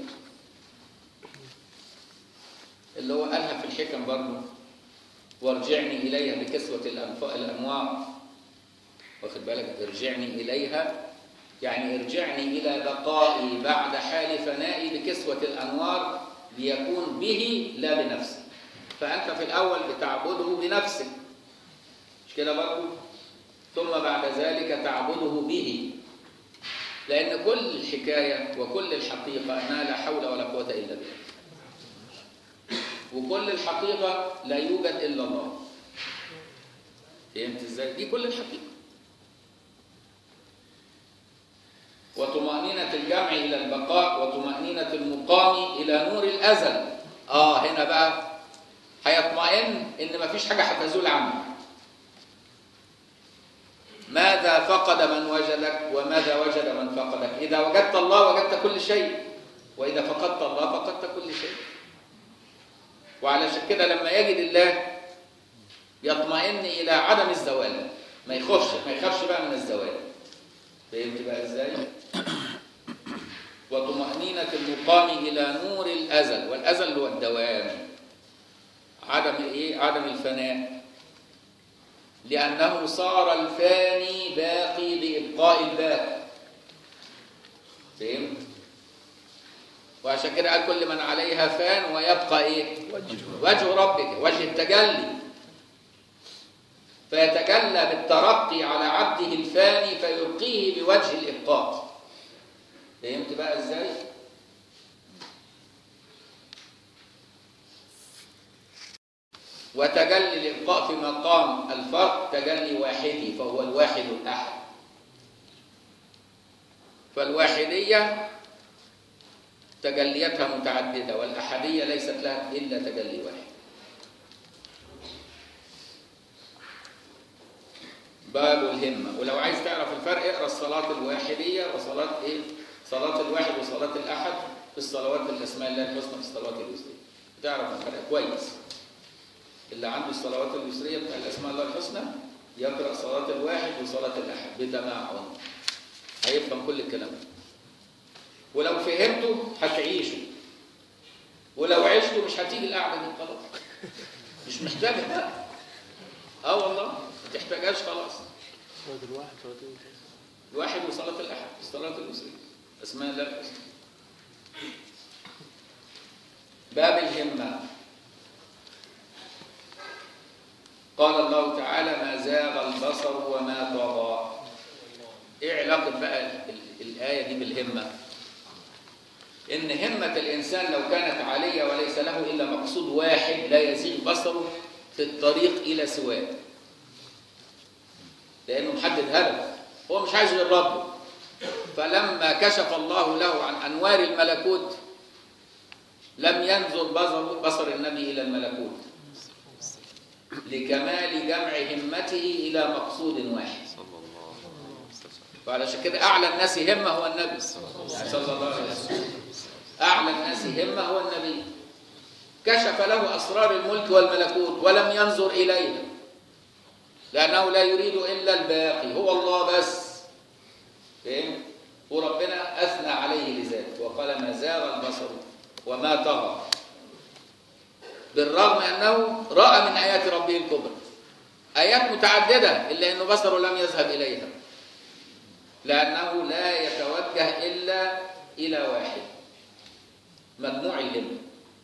اللي هو قالها في الحكم برضه وارجعني إليها بكسوة الأنف- الأنوار واخد بالك ارجعني إليها يعني ارجعني إلى بقائي بعد حال فنائي بكسوة الأنوار ليكون به لا بنفسي فأنت في الأول بتعبده بنفسك مش كده برضه ثم بعد ذلك تعبده به لأن كل الحكاية وكل الحقيقة أنها لا حول ولا قوة إلا بالله وكل الحقيقة لا يوجد إلا الله فهمت ازاي؟ دي كل الحقيقة وطمأنينة الجمع إلى البقاء وطمأنينة المقام إلى نور الأزل آه هنا بقى هيطمئن إن مفيش حاجة هتزول عنه ماذا فقد من وجدك وماذا وجد من فقدك إذا وجدت الله وجدت كل شيء وإذا فقدت الله فقدت كل شيء وعلشان كده لما يجد الله يطمئن إلى عدم الزوال ما يخافش ما يخافش بقى من الزوال فهمت بقى ازاي؟ وطمأنينة المقام إلى نور الأزل والأزل هو الدوام عدم إيه؟ عدم الفناء لأنه صار الفاني باقي بإبقاء الباقي فهمت؟ وعشان كده قال كل من عليها فان ويبقى ايه؟ وجه ربك وجه التجلي فيتجلى بالترقي على عبده الفاني فيلقيه بوجه الإبقاء فهمت بقى ازاي؟ وتجلي الإبقاء في مقام الفرق تجلي واحدي فهو الواحد الأحد فالواحدية تجلياتها متعددة والأحدية ليست لها إلا تجلي واحد باب الهمة ولو عايز تعرف الفرق اقرا الصلاة الواحدية وصلاة ايه؟ صلاة الواحد وصلاة الأحد في الصلوات الأسماء الله الحسنى في الصلوات اليسرية تعرف الفرق كويس اللي عنده الصلوات اليسرية بتاع الأسماء الله الحسنى يقرأ صلاة الواحد وصلاة الأحد بتمعن هيفهم كل الكلام ده ولو فهمته هتعيشه ولو عشته مش هتيجي القعدة دي خلاص مش محتاجة بقى اه والله ما تحتاجهاش خلاص صلاة الواحد صلاتين الواحد وصلاة الأحد الصلاة اليسرية أسماء الله الحسنى باب الهمة قال الله تعالى ما زاغ البصر وما طغى ايه علاقة بقى ال- الآية دي بالهمة إن همة الإنسان لو كانت عالية وليس له إلا مقصود واحد لا يزيغ بصره في الطريق إلى سواه لأنه محدد هدف هو مش عايز غير ربه فلما كشف الله له عن أنوار الملكوت لم ينظر بصر, بصر النبي إلى الملكوت لكمال جمع همته إلى مقصود واحد صلى الله عليه وسلم وعلشان كده أعلى الناس همة هو النبي صلى الله عليه وسلم أعلى الناس همة هو النبي كشف له أسرار الملك والملكوت ولم ينظر إليها لأنه لا يريد إلا الباقي هو الله بس فهم؟ وربنا أثنى عليه لذلك وقال ما زاغ البصر وما طغى بالرغم أنه رأى من آيات ربه الكبرى آيات متعددة إلا أنه بصره لم يذهب إليها لأنه لا يتوجه إلا إلى واحد مجموع الهمة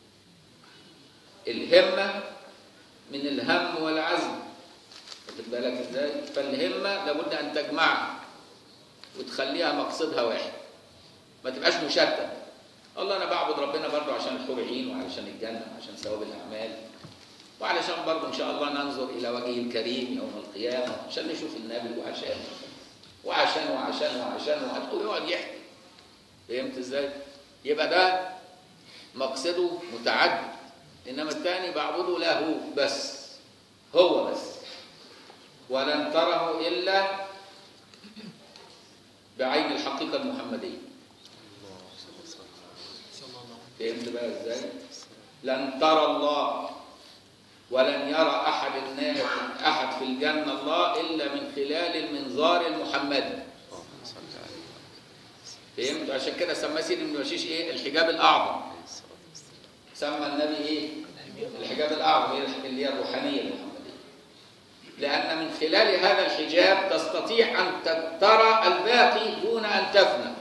الهمة من الهم والعزم واخد بالك ازاي فالهمة لابد أن تجمعها وتخليها مقصدها واحد ما تبقاش مشتت الله أنا بعبد ربنا برضو عشان الحور عين وعلشان الجنة وعشان ثواب الأعمال وعلشان برضو إن شاء الله ننظر إلى وجهه الكريم يوم القيامة عشان نشوف النبي وعشان وعشان وعشان وعشان وعشان ويقعد يحكي فهمت ازاي؟ يبقى ده مقصده متعدد انما الثاني بعبده له بس هو بس ولن تره الا بعين الحقيقه المحمديه فهمت بقى ازاي؟ لن ترى الله ولن يرى احد الناس احد في الجنه الله الا من خلال المنظار المحمدي اللهم صل عليه فهمت عشان كده سماه سيدي ابن بشيش ايه الحجاب الاعظم عليه الصلاة والسلام سمى النبي ايه الحجاب الاعظم هي اللي هي الروحانيه المحمديه لان من خلال هذا الحجاب تستطيع ان ت- ترى الباقي دون ان تفنى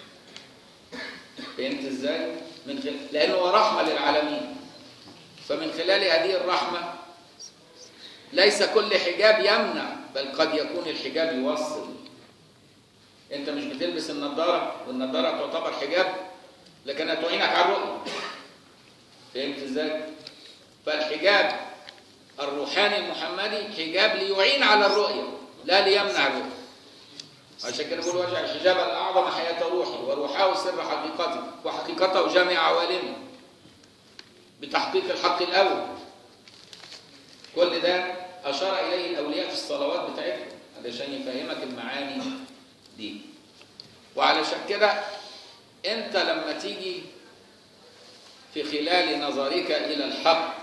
فهمت ازاي من خلال لانه هو رحمه للعالمين فمن خلال هذه الرحمه ليس كل حجاب يمنع بل قد يكون الحجاب يوصل انت مش بتلبس النضاره والنضاره تعتبر حجاب لكنها تعينك على الرؤيه فهمت ازاي فالحجاب الروحاني المحمدي حجاب ليعين على الرؤيه لا ليمنع الرؤيه عشان كده بيقول وجع الحجاب الاعظم حياه روحي وروحه سر حقيقته وحقيقته جامع عوالمه بتحقيق الحق الاول كل ده اشار اليه الاولياء في الصلوات بتاعتهم علشان يفهمك المعاني دي وعلشان كده انت لما تيجي في خلال نظرك الى الحق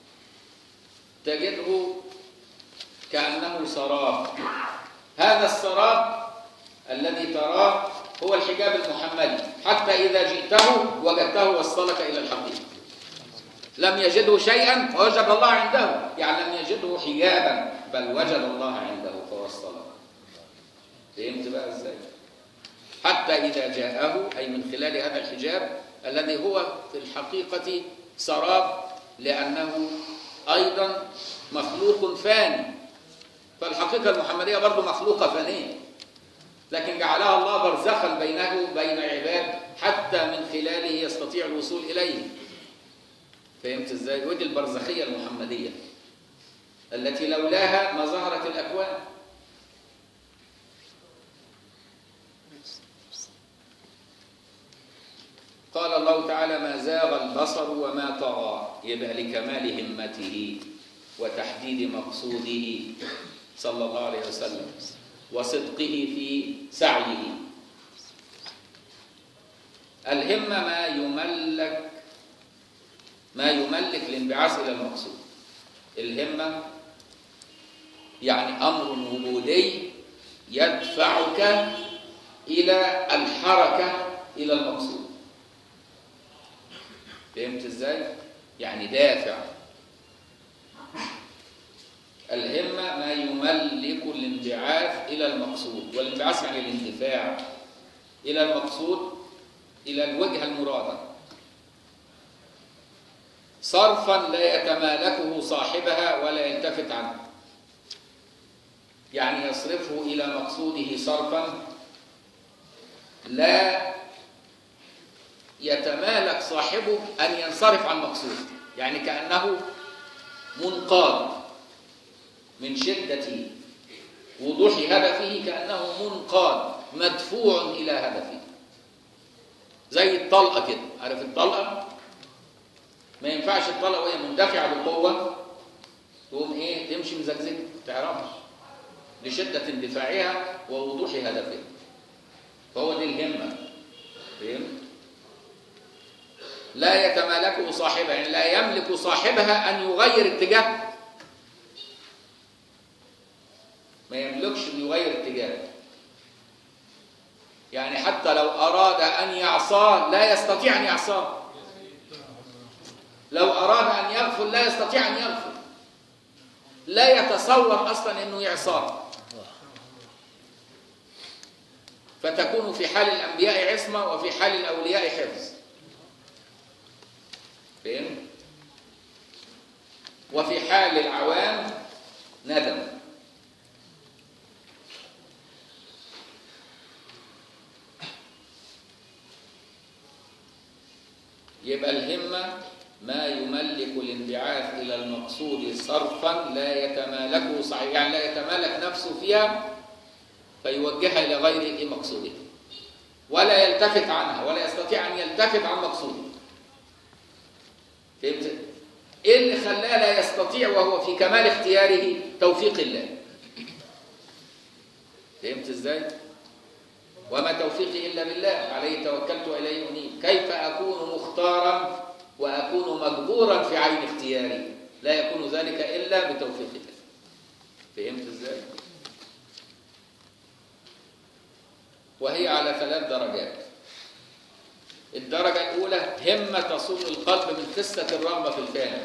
تجده كانه سراب هذا السراب الذي تراه هو الحجاب المحمدي حتى اذا جئته وجدته وصلك الى الحقيقه لم يجده شيئا ووجد الله عنده يعني لم يجده حجابا بل وجد الله عنده فوصله فهمت بقى ازاي حتى إذا جاءه أي من خلال هذا الحجاب الذي هو في الحقيقة سراب لأنه أيضا مخلوق فاني فالحقيقة المحمدية برضو مخلوقة فانية لكن جعلها الله برزخا بينه وبين عباد حتى من خلاله يستطيع الوصول إليه فهمت ازاي؟ ودي البرزخية المحمدية التي لولاها ما ظهرت الأكوان قال الله تعالى ما زاغ البصر وما طغى يبقى لكمال همته وتحديد مقصوده صلى الله عليه وسلم وصدقه في سعيه الهمة ما يملك ما يملك الانبعاث إلى المقصود الهمة يعني أمر وجودي يدفعك إلى الحركة إلى المقصود فهمت ازاي؟ يعني دافع الهمة ما يملك الانبعاث إلى المقصود والانبعاث يعني الاندفاع إلى المقصود إلى الوجهة المرادة صرفا لا يتمالكه صاحبها ولا يلتفت عنه يعني يصرفه إلى مقصوده صرفا لا يتمالك صاحبه أن ينصرف عن مقصوده يعني كأنه منقاد من شدة وضوح هدفه كأنه منقاد مدفوع إلى هدفه زي الطلقة كده عارف الطلقة ما ينفعش الطلقة وهي مندفعة بالقوة تقوم ايه تمشي مزجزجة ما تعرفش لشدة اندفاعها ووضوح هدفها فهو دي الهمة فهمت؟ لا يتمالكه صاحبها يعني لا يملك صاحبها أن يغير اتجاهه ما يملكش أن يغير اتجاهه يعني حتى لو أراد أن يعصاه لا يستطيع أن يعصاه لو أراد أن يغفل لا يستطيع أن يغفل لا يتصور أصلا أنه يعصاه فتكون في حال الأنبياء عصمة وفي حال الأولياء حفظ فهم؟ وفي حال العوام ندم يبقى الهمة ما يملك الانبعاث إلى المقصود صرفا لا يتمالكه صحيح يعني لا يتمالك نفسه فيها فيوجهها إلى غير مقصوده ولا يلتفت عنها ولا يستطيع أن يلتفت عن مقصوده فهمت؟ ايه اللي خلاه لا يستطيع وهو في كمال اختياره توفيق الله فهمت ازاي وما توفيقي الا بالله عليه توكلت واليه انيب كيف اكون مختارا واكون مجبورا في عين اختياري لا يكون ذلك الا بتوفيق الله فهمت ازاي وهي على ثلاث درجات الدرجة الأولى همة تصون القلب من قصة الرغبة في الفاني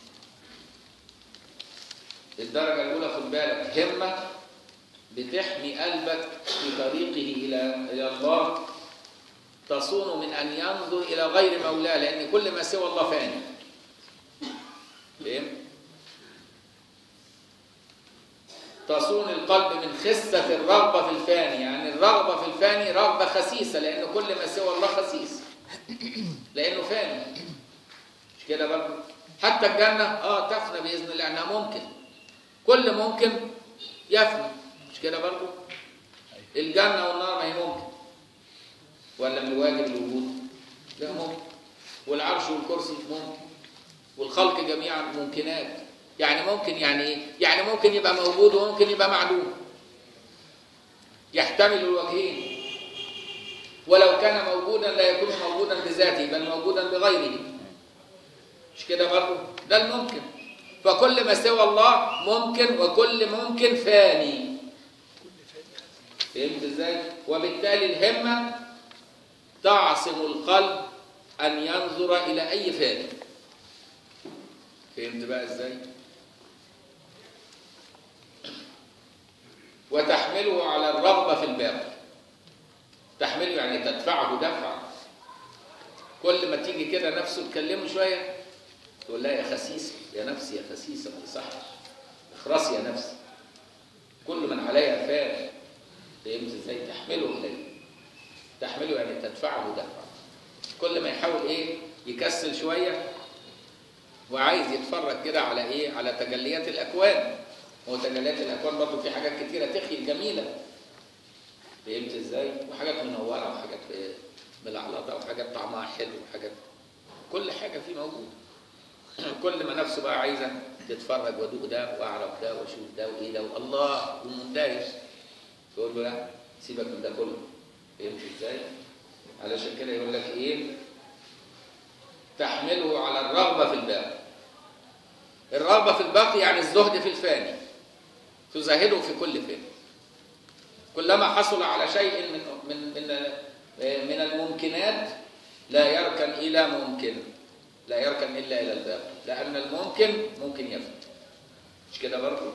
الدرجة الأولى خد بالك همة بتحمي قلبك في طريقه إلى إلى الله تصون من أن ينظر إلى غير مولاه لأن كل ما سوى الله فاني فهم؟ تصون القلب من خسة الرغبة في الفاني يعني الرغبة في الفاني رغبة خسيسة لأن كل ما سوى الله خسيس لأنه فاني مش كده برضه حتى الجنة اه تفنى بإذن الله أنها ممكن كل ممكن يفنى مش كده برضه الجنة والنار ما هي ممكن ولا من الواجب الوجود لا ممكن والعرش والكرسي ممكن والخلق جميعا ممكنات يعني ممكن يعني ايه؟ يعني ممكن يبقى موجود وممكن يبقى معدوم يحتمل الوجهين ولو كان موجودا لا يكون موجودا بذاته بل موجودا بغيره مش كده برضه ده الممكن فكل ما سوى الله ممكن وكل ممكن فاني فهمت ازاي وبالتالي الهمه تعصم القلب ان ينظر الى اي فاني فهمت بقى ازاي وتحمله على الرغبه في الباقي تحمله يعني تدفعه دفعا كل ما تيجي كده نفسه تكلمه شويه تقول لا يا خسيسه يا نفسي يا خسيسه ما يصحش اخرسي يا نفسي كل من عليها فان فهمت ازاي تحمله اليه تحمله يعني تدفعه دفعا كل ما يحاول ايه يكسل شويه وعايز يتفرج كده على ايه على تجليات الاكوان هو تجليات الاكوان برضه في حاجات كتيره تخيل جميله فهمت ازاي وحاجات منوره وحاجات إيه ملعلطه وحاجات طعمها حلو وحاجات كل حاجه فيه موجوده كل ما نفسه بقى عايزه تتفرج وادوق ده واعرف ده واشوف ده وايه ده والله ومندهش يقول له لا سيبك من ده كله فهمت ازاي؟ علشان كده يقول لك ايه؟ تحمله على الرغبه في الباقي الرغبه في الباقي يعني الزهد في الفاني تزهده في كل فاني كلما حصل على شيء من من من من الممكنات لا يركن الى ممكن لا يركن الا الى الباقي لان الممكن ممكن يفنى مش كده برضه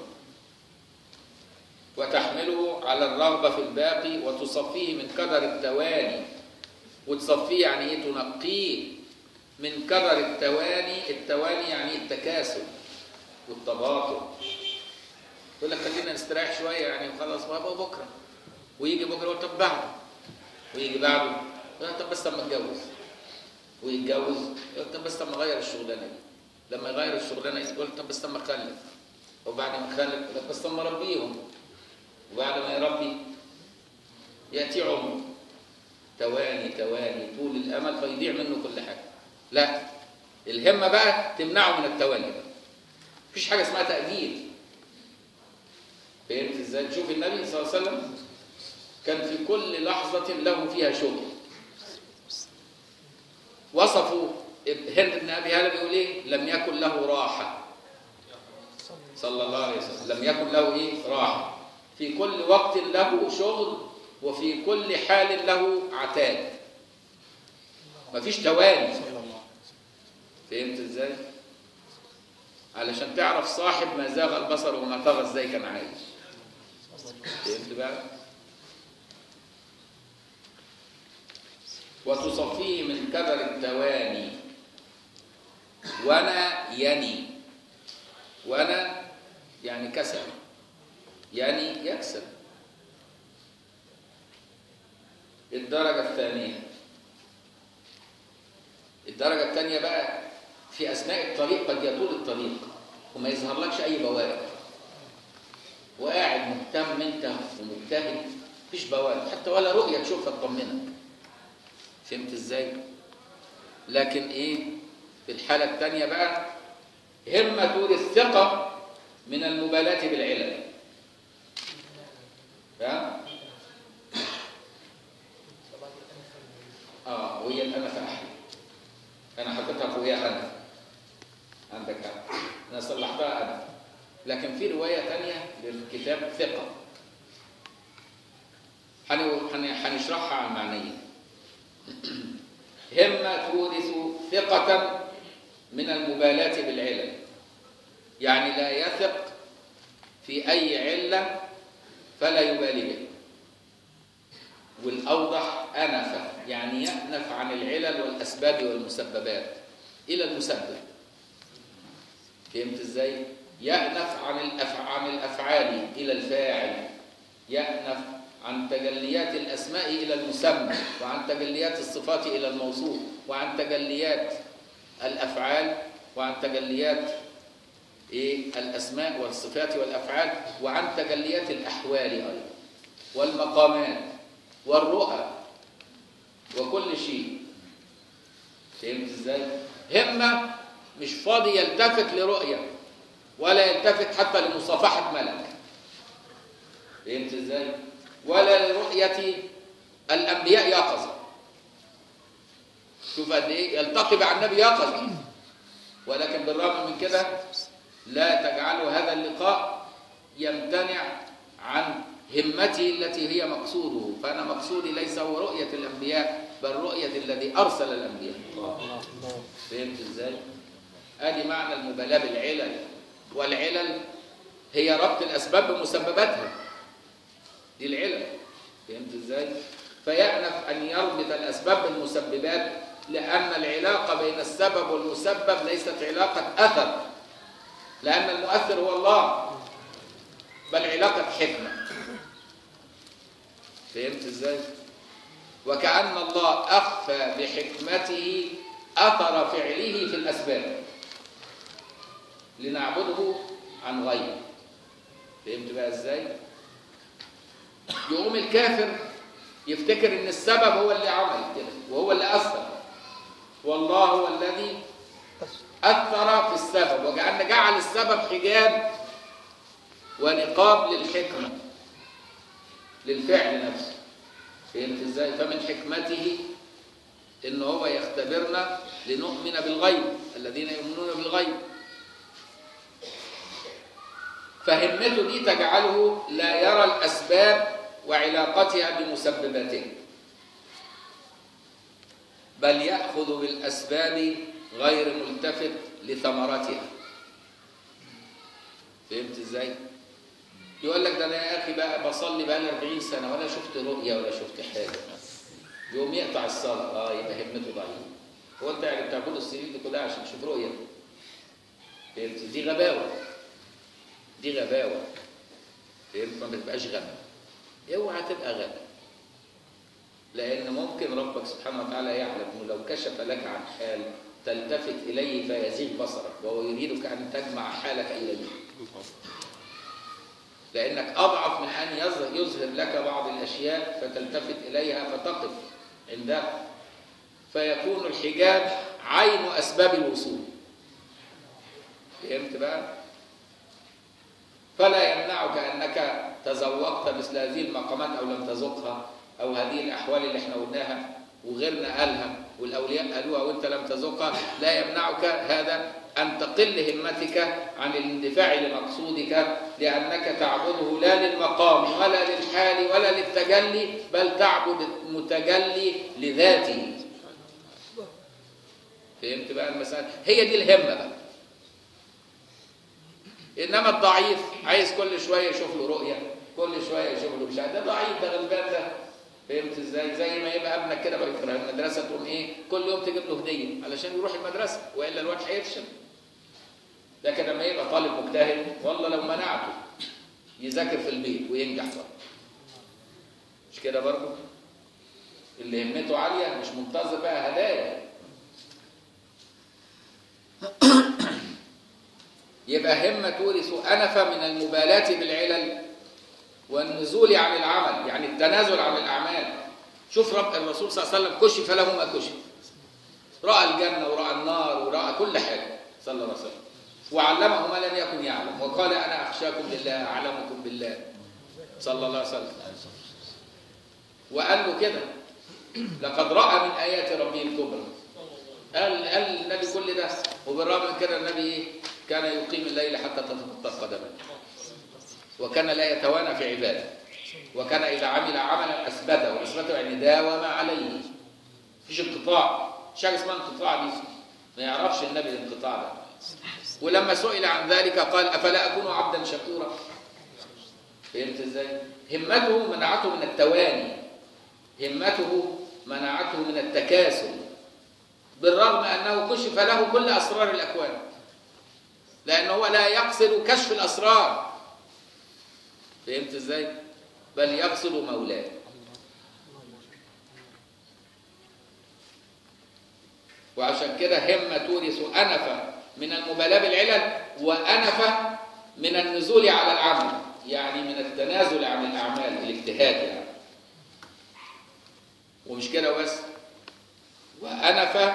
وتحمله على الرغبه في الباقي وتصفيه من كدر التواني وتصفيه يعني ايه تنقيه من كدر التواني التواني يعني التكاسل والتباطؤ يقول لك خلينا نستريح شويه يعني خلاص بابا بكره ويجي بكره يقول طب بعده ويجي بعده يقول طب بس طب ما اتجوز ويتجوز يقول طب بس طب ما اغير الشغلانه دي لما يغير الشغلانه دي يقول طب بس طب ما اخلف وبعد ما اخلف يقول لك بس طب ما اربيهم وبعد ما يربي ياتي عمره تواني تواني طول الامل فيضيع منه كل حاجه لا الهمه بقى تمنعه من التواني بقى مفيش حاجه اسمها تاجيل فهمت ازاي تشوف النبي صلى الله عليه وسلم كان في كل لحظه له فيها شغل وصفوا هند بن ابي هاله بيقول ايه لم يكن له راحه صلى الله عليه وسلم لم يكن له ايه راحه في كل وقت له شغل وفي كل حال له عتاد مفيش تواني فهمت ازاي علشان تعرف صاحب ما زاغ البصر وما طغى ازاي كان عايش فهمت بقى وتصفيه من كدر التواني وانا يني وانا يعني كسل يعني يكسل الدرجة الثانية الدرجة الثانية بقى في أثناء الطريق قد يطول الطريق وما يظهرلكش أي بوابة وقاعد مهتم أنت ومجتهد مفيش بوابة حتى ولا رؤية تشوفها تطمنك فهمت إزاي؟ لكن إيه؟ في الحالة الثانية بقى همة تورث ثقة من المبالاة بالعلل فاهم؟ اه وهي الانف احلى انا حطيتها فوقيها انف عندك حق انا صلحتها انف لكن في روايه ثانيه للكتاب ثقه هنشرحها عن معنيه همه تورث ثقه من المبالاه بالعلل يعني لا يثق في اي عله فلا يبالي بها والأوضح أنف يعني يأنف عن العلل والأسباب والمسببات إلى المسبب فهمت إزاي؟ يأنف عن الأف... عن الأفعال إلى الفاعل يأنف عن تجليات الأسماء إلى المسمى وعن تجليات الصفات إلى الموصوف وعن تجليات الأفعال وعن تجليات إيه؟ الأسماء والصفات والأفعال وعن تجليات الأحوال أيضا والمقامات والرؤى وكل شيء فهمت ازاي همة مش فاضي يلتفت لرؤية ولا يلتفت حتى لمصافحة ملك فهمت ازاي ولا لرؤية الأنبياء يقظة شوف قد ايه يلتقي مع النبي يقظة ولكن بالرغم من كده لا تجعله هذا اللقاء يمتنع عن همته التي هي مقصوده فأنا مقصودي ليس هو رؤية الأنبياء بل رؤية الذي أرسل الأنبياء فهمت إزاي؟ آدي معنى المبالاة بالعلل والعلل هي ربط الأسباب بمسبباتها دي العلل فهمت إزاي؟ فيأنف أن يربط الأسباب بالمسببات لأن العلاقة بين السبب والمسبب ليست علاقة أثر لأن المؤثر هو الله بل علاقة حكمة فهمت ازاي؟ وكأن الله أخفى بحكمته أثر فعله في الأسباب لنعبده عن غيره فهمت بقى ازاي؟ يقوم الكافر يفتكر ان السبب هو اللي عمل كده وهو اللي أثر والله هو الذي أثر في السبب وكأن جعل السبب حجاب ونقاب للحكمة للفعل نفسه فهمت ازاي؟ فمن حكمته ان هو يختبرنا لنؤمن بالغيب الذين يؤمنون بالغيب فهمته دي تجعله لا يرى الاسباب وعلاقتها بمسبباتها بل ياخذ بالاسباب غير ملتفت لثمرتها فهمت ازاي يقول لك ده انا يا اخي بقى بصلي بقى لي 40 سنه ولا شفت رؤيه ولا شفت حاجه يقوم يقطع الصلاه اه يبقى همته ضعيفه هو انت يعني بتعبد السنين دي كلها عشان تشوف رؤيه فهمت دي غباوه دي غباوه فهمت ما بتبقاش غبا اوعى تبقى غبا لان ممكن ربك سبحانه وتعالى يعلم انه لو كشف لك عن حال تلتفت اليه فيزيغ بصرك وهو يريدك ان تجمع حالك اليه لأنك أضعف من أن يظهر, يظهر لك بعض الأشياء فتلتفت إليها فتقف عندها فيكون الحجاب عين أسباب الوصول فهمت بقى؟ فلا يمنعك أنك تذوقت مثل هذه المقامات أو لم تذوقها أو هذه الأحوال اللي احنا قلناها وغيرنا قالها والأولياء قالوها وأنت لم تذوقها لا يمنعك هذا أن تقل همتك عن الاندفاع لمقصودك لأنك تعبده لا للمقام ولا للحال ولا للتجلي بل تعبد المتجلي لذاته فهمت بقى المسألة هي دي الهمة بقى إنما الضعيف عايز كل شوية يشوف له رؤية كل شوية يشوف له مش ده ضعيف ده غلبان ده فهمت ازاي؟ زي ما يبقى ابنك كده بيكره المدرسه تقوم ايه؟ كل يوم تجيب له هديه علشان يروح المدرسه والا الواد هيفشل. لكن لما يبقى طالب مجتهد والله لو منعته يذاكر في البيت وينجح برضه. مش كده برضه؟ اللي همته عاليه مش منتظر بقى هدايا. يبقى همة تورث أنف من المبالاة بالعلل والنزول عن العمل يعني التنازل عن الأعمال شوف رب الرسول صلى الله عليه وسلم كشف له ما كشف رأى الجنة ورأى النار ورأى كل حاجة صلى الله عليه وسلم وعلمه ما لم يكن يعلم وقال أنا أخشاكم لله أعلمكم بالله صلى الله عليه وسلم وقال له كده لقد رأى من آيات ربه الكبرى قال قال النبي كل ده وبالرغم من كده النبي كان يقيم الليل حتى تتفتق قدمه وكان لا يتوانى في عباده وكان إذا عمل عملا أثبته وأثبته يعني داوم عليه مفيش انقطاع مش حاجة اسمها انقطاع دي ما يعرفش النبي الانقطاع ده ولما سئل عن ذلك قال أفلا أكون عبدا شكورا فهمت ازاي؟ همته منعته من التواني همته منعته من التكاسل بالرغم أنه كشف له كل أسرار الأكوان لأنه هو لا يقصد كشف الأسرار فهمت ازاي؟ بل يقصد مولاه وعشان كده همة تورث أنف من المبالاة بالعلل وأنف من النزول على العمل يعني من التنازل عن الأعمال الاجتهاد يعني ومش كده بس وأنف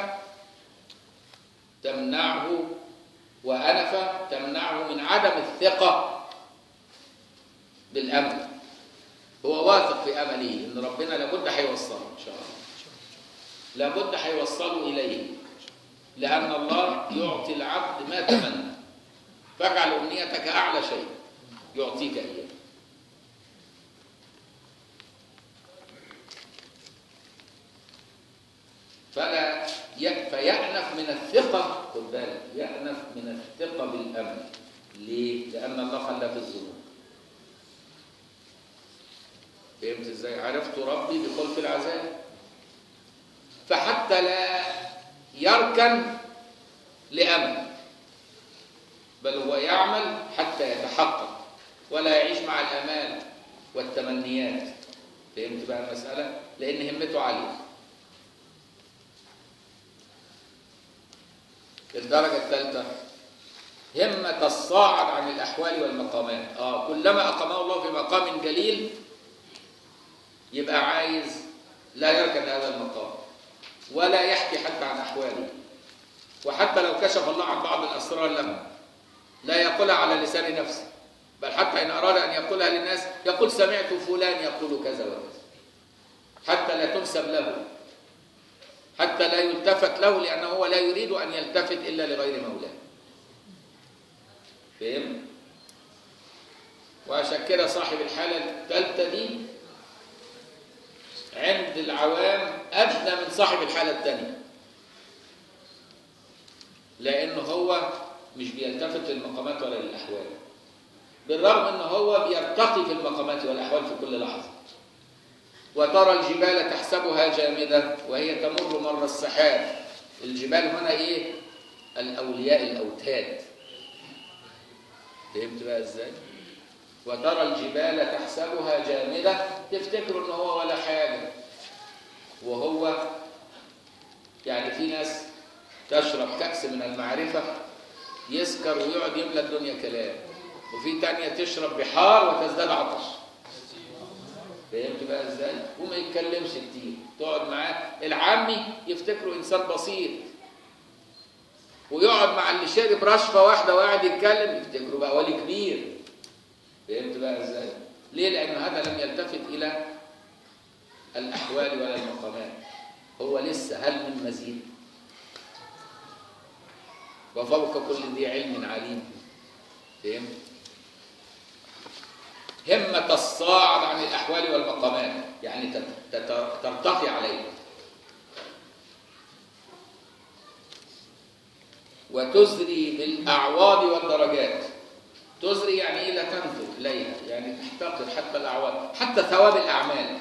تمنعه وأنف تمنعه من عدم الثقة بالأمل هو واثق في أمله إن ربنا لابد هيوصله إن شاء الله لابد هيوصله إليه لأن الله يعطي العبد ما تمنى فاجعل أمنيتك أعلى شيء يعطيك إياه فلا ي- فيأنف من الثقة خد بالك يأنف من الثقة بالأمل ليه؟ لأن الله خلى في الذنوب فهمت ازاي؟ عرفت ربي بخلف العذاب فحتى لا يركن لأمل بل هو يعمل حتى يتحقق ولا يعيش مع الامال والتمنيات فهمت بقى المساله لان همته عاليه الدرجه الثالثه همة الصاعد عن الأحوال والمقامات آه كلما أقامه الله في مقام جليل يبقى عايز لا يركن هذا المقام ولا يحكي حتى عن أحواله وحتى لو كشف الله عن بعض الأسرار له لا يقولها على لسان نفسه بل حتى إن أراد أن يقولها للناس يقول سمعت فلان يقول كذا وكذا حتى لا تنسب له حتى لا يلتفت له لأنه هو لا يريد أن يلتفت إلا لغير مولاه فهم؟ وعشان كده صاحب الحالة الثالثة دي عند العوام أدنى من صاحب الحالة الثانية لأنه هو مش بيلتفت للمقامات ولا للأحوال بالرغم أنه هو بيرتقي في المقامات والأحوال في كل لحظة وترى الجبال تحسبها جامدة وهي تمر مر السحاب الجبال هنا إيه؟ الأولياء الأوتاد فهمت بقى ازاي وترى الجبال تحسبها جامدة تفتكر ان هو ولا حاجة وهو يعني في ناس تشرب كأس من المعرفة يسكر ويقعد يملى الدنيا كلام وفي تانية تشرب بحار وتزداد عطش فهمت بقى ازاي وما يتكلمش كتير تقعد معاه العامي يفتكره انسان بسيط ويقعد مع اللي شرب رشفه واحده وقاعد يتكلم يفتكروا بقى ولي كبير فهمت بقى ازاي؟ ليه؟ لان هذا لم يلتفت الى الاحوال ولا المقامات هو لسه هل من مزيد؟ وفوق كل ذي علم عليم فهمت؟ همة الصاعد عن الأحوال والمقامات يعني ترتقي عليه وتزري بالأعواض والدرجات تزري يعني إيه لا تنظر إليها يعني تحتقر حتى الأعواض حتى ثواب الأعمال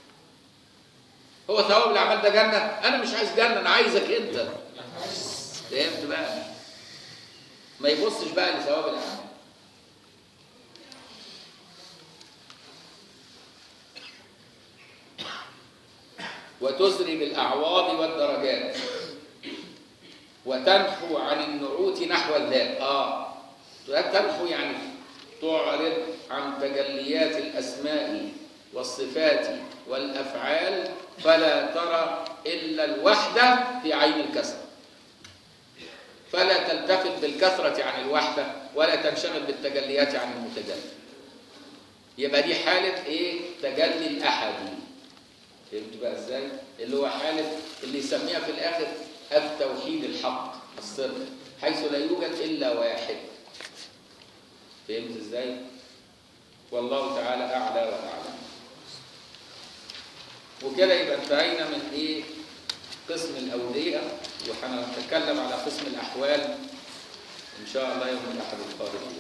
هو ثواب الأعمال ده جنة أنا مش عايز جنة أنا عايزك أنت فهمت بقى ما يبصش بقى لثواب الأعمال وتزري بالأعواض والدرجات وتنحو عن النعوت نحو الذات اه تنحو يعني تعرض عن تجليات الاسماء والصفات والافعال فلا ترى الا الوحده في عين الكسره فلا تلتفت بالكثره عن الوحده ولا تنشغل بالتجليات عن المتجلي يبقى دي حاله ايه تجلي الاحدي فهمت بقى ازاي اللي هو حاله اللي يسميها في الاخر التوحيد الحق الصرف حيث لا يوجد الا واحد فهمت ازاي والله تعالى اعلى واعلم وكده يبقى انتهينا من ايه قسم الاوديه وهنتكلم على قسم الاحوال ان شاء الله يوم الاحد القادم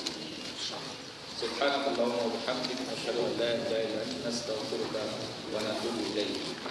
سبحانك اللهم وبحمدك نشهد ان لا اله الا انت نستغفرك ونتوب اليك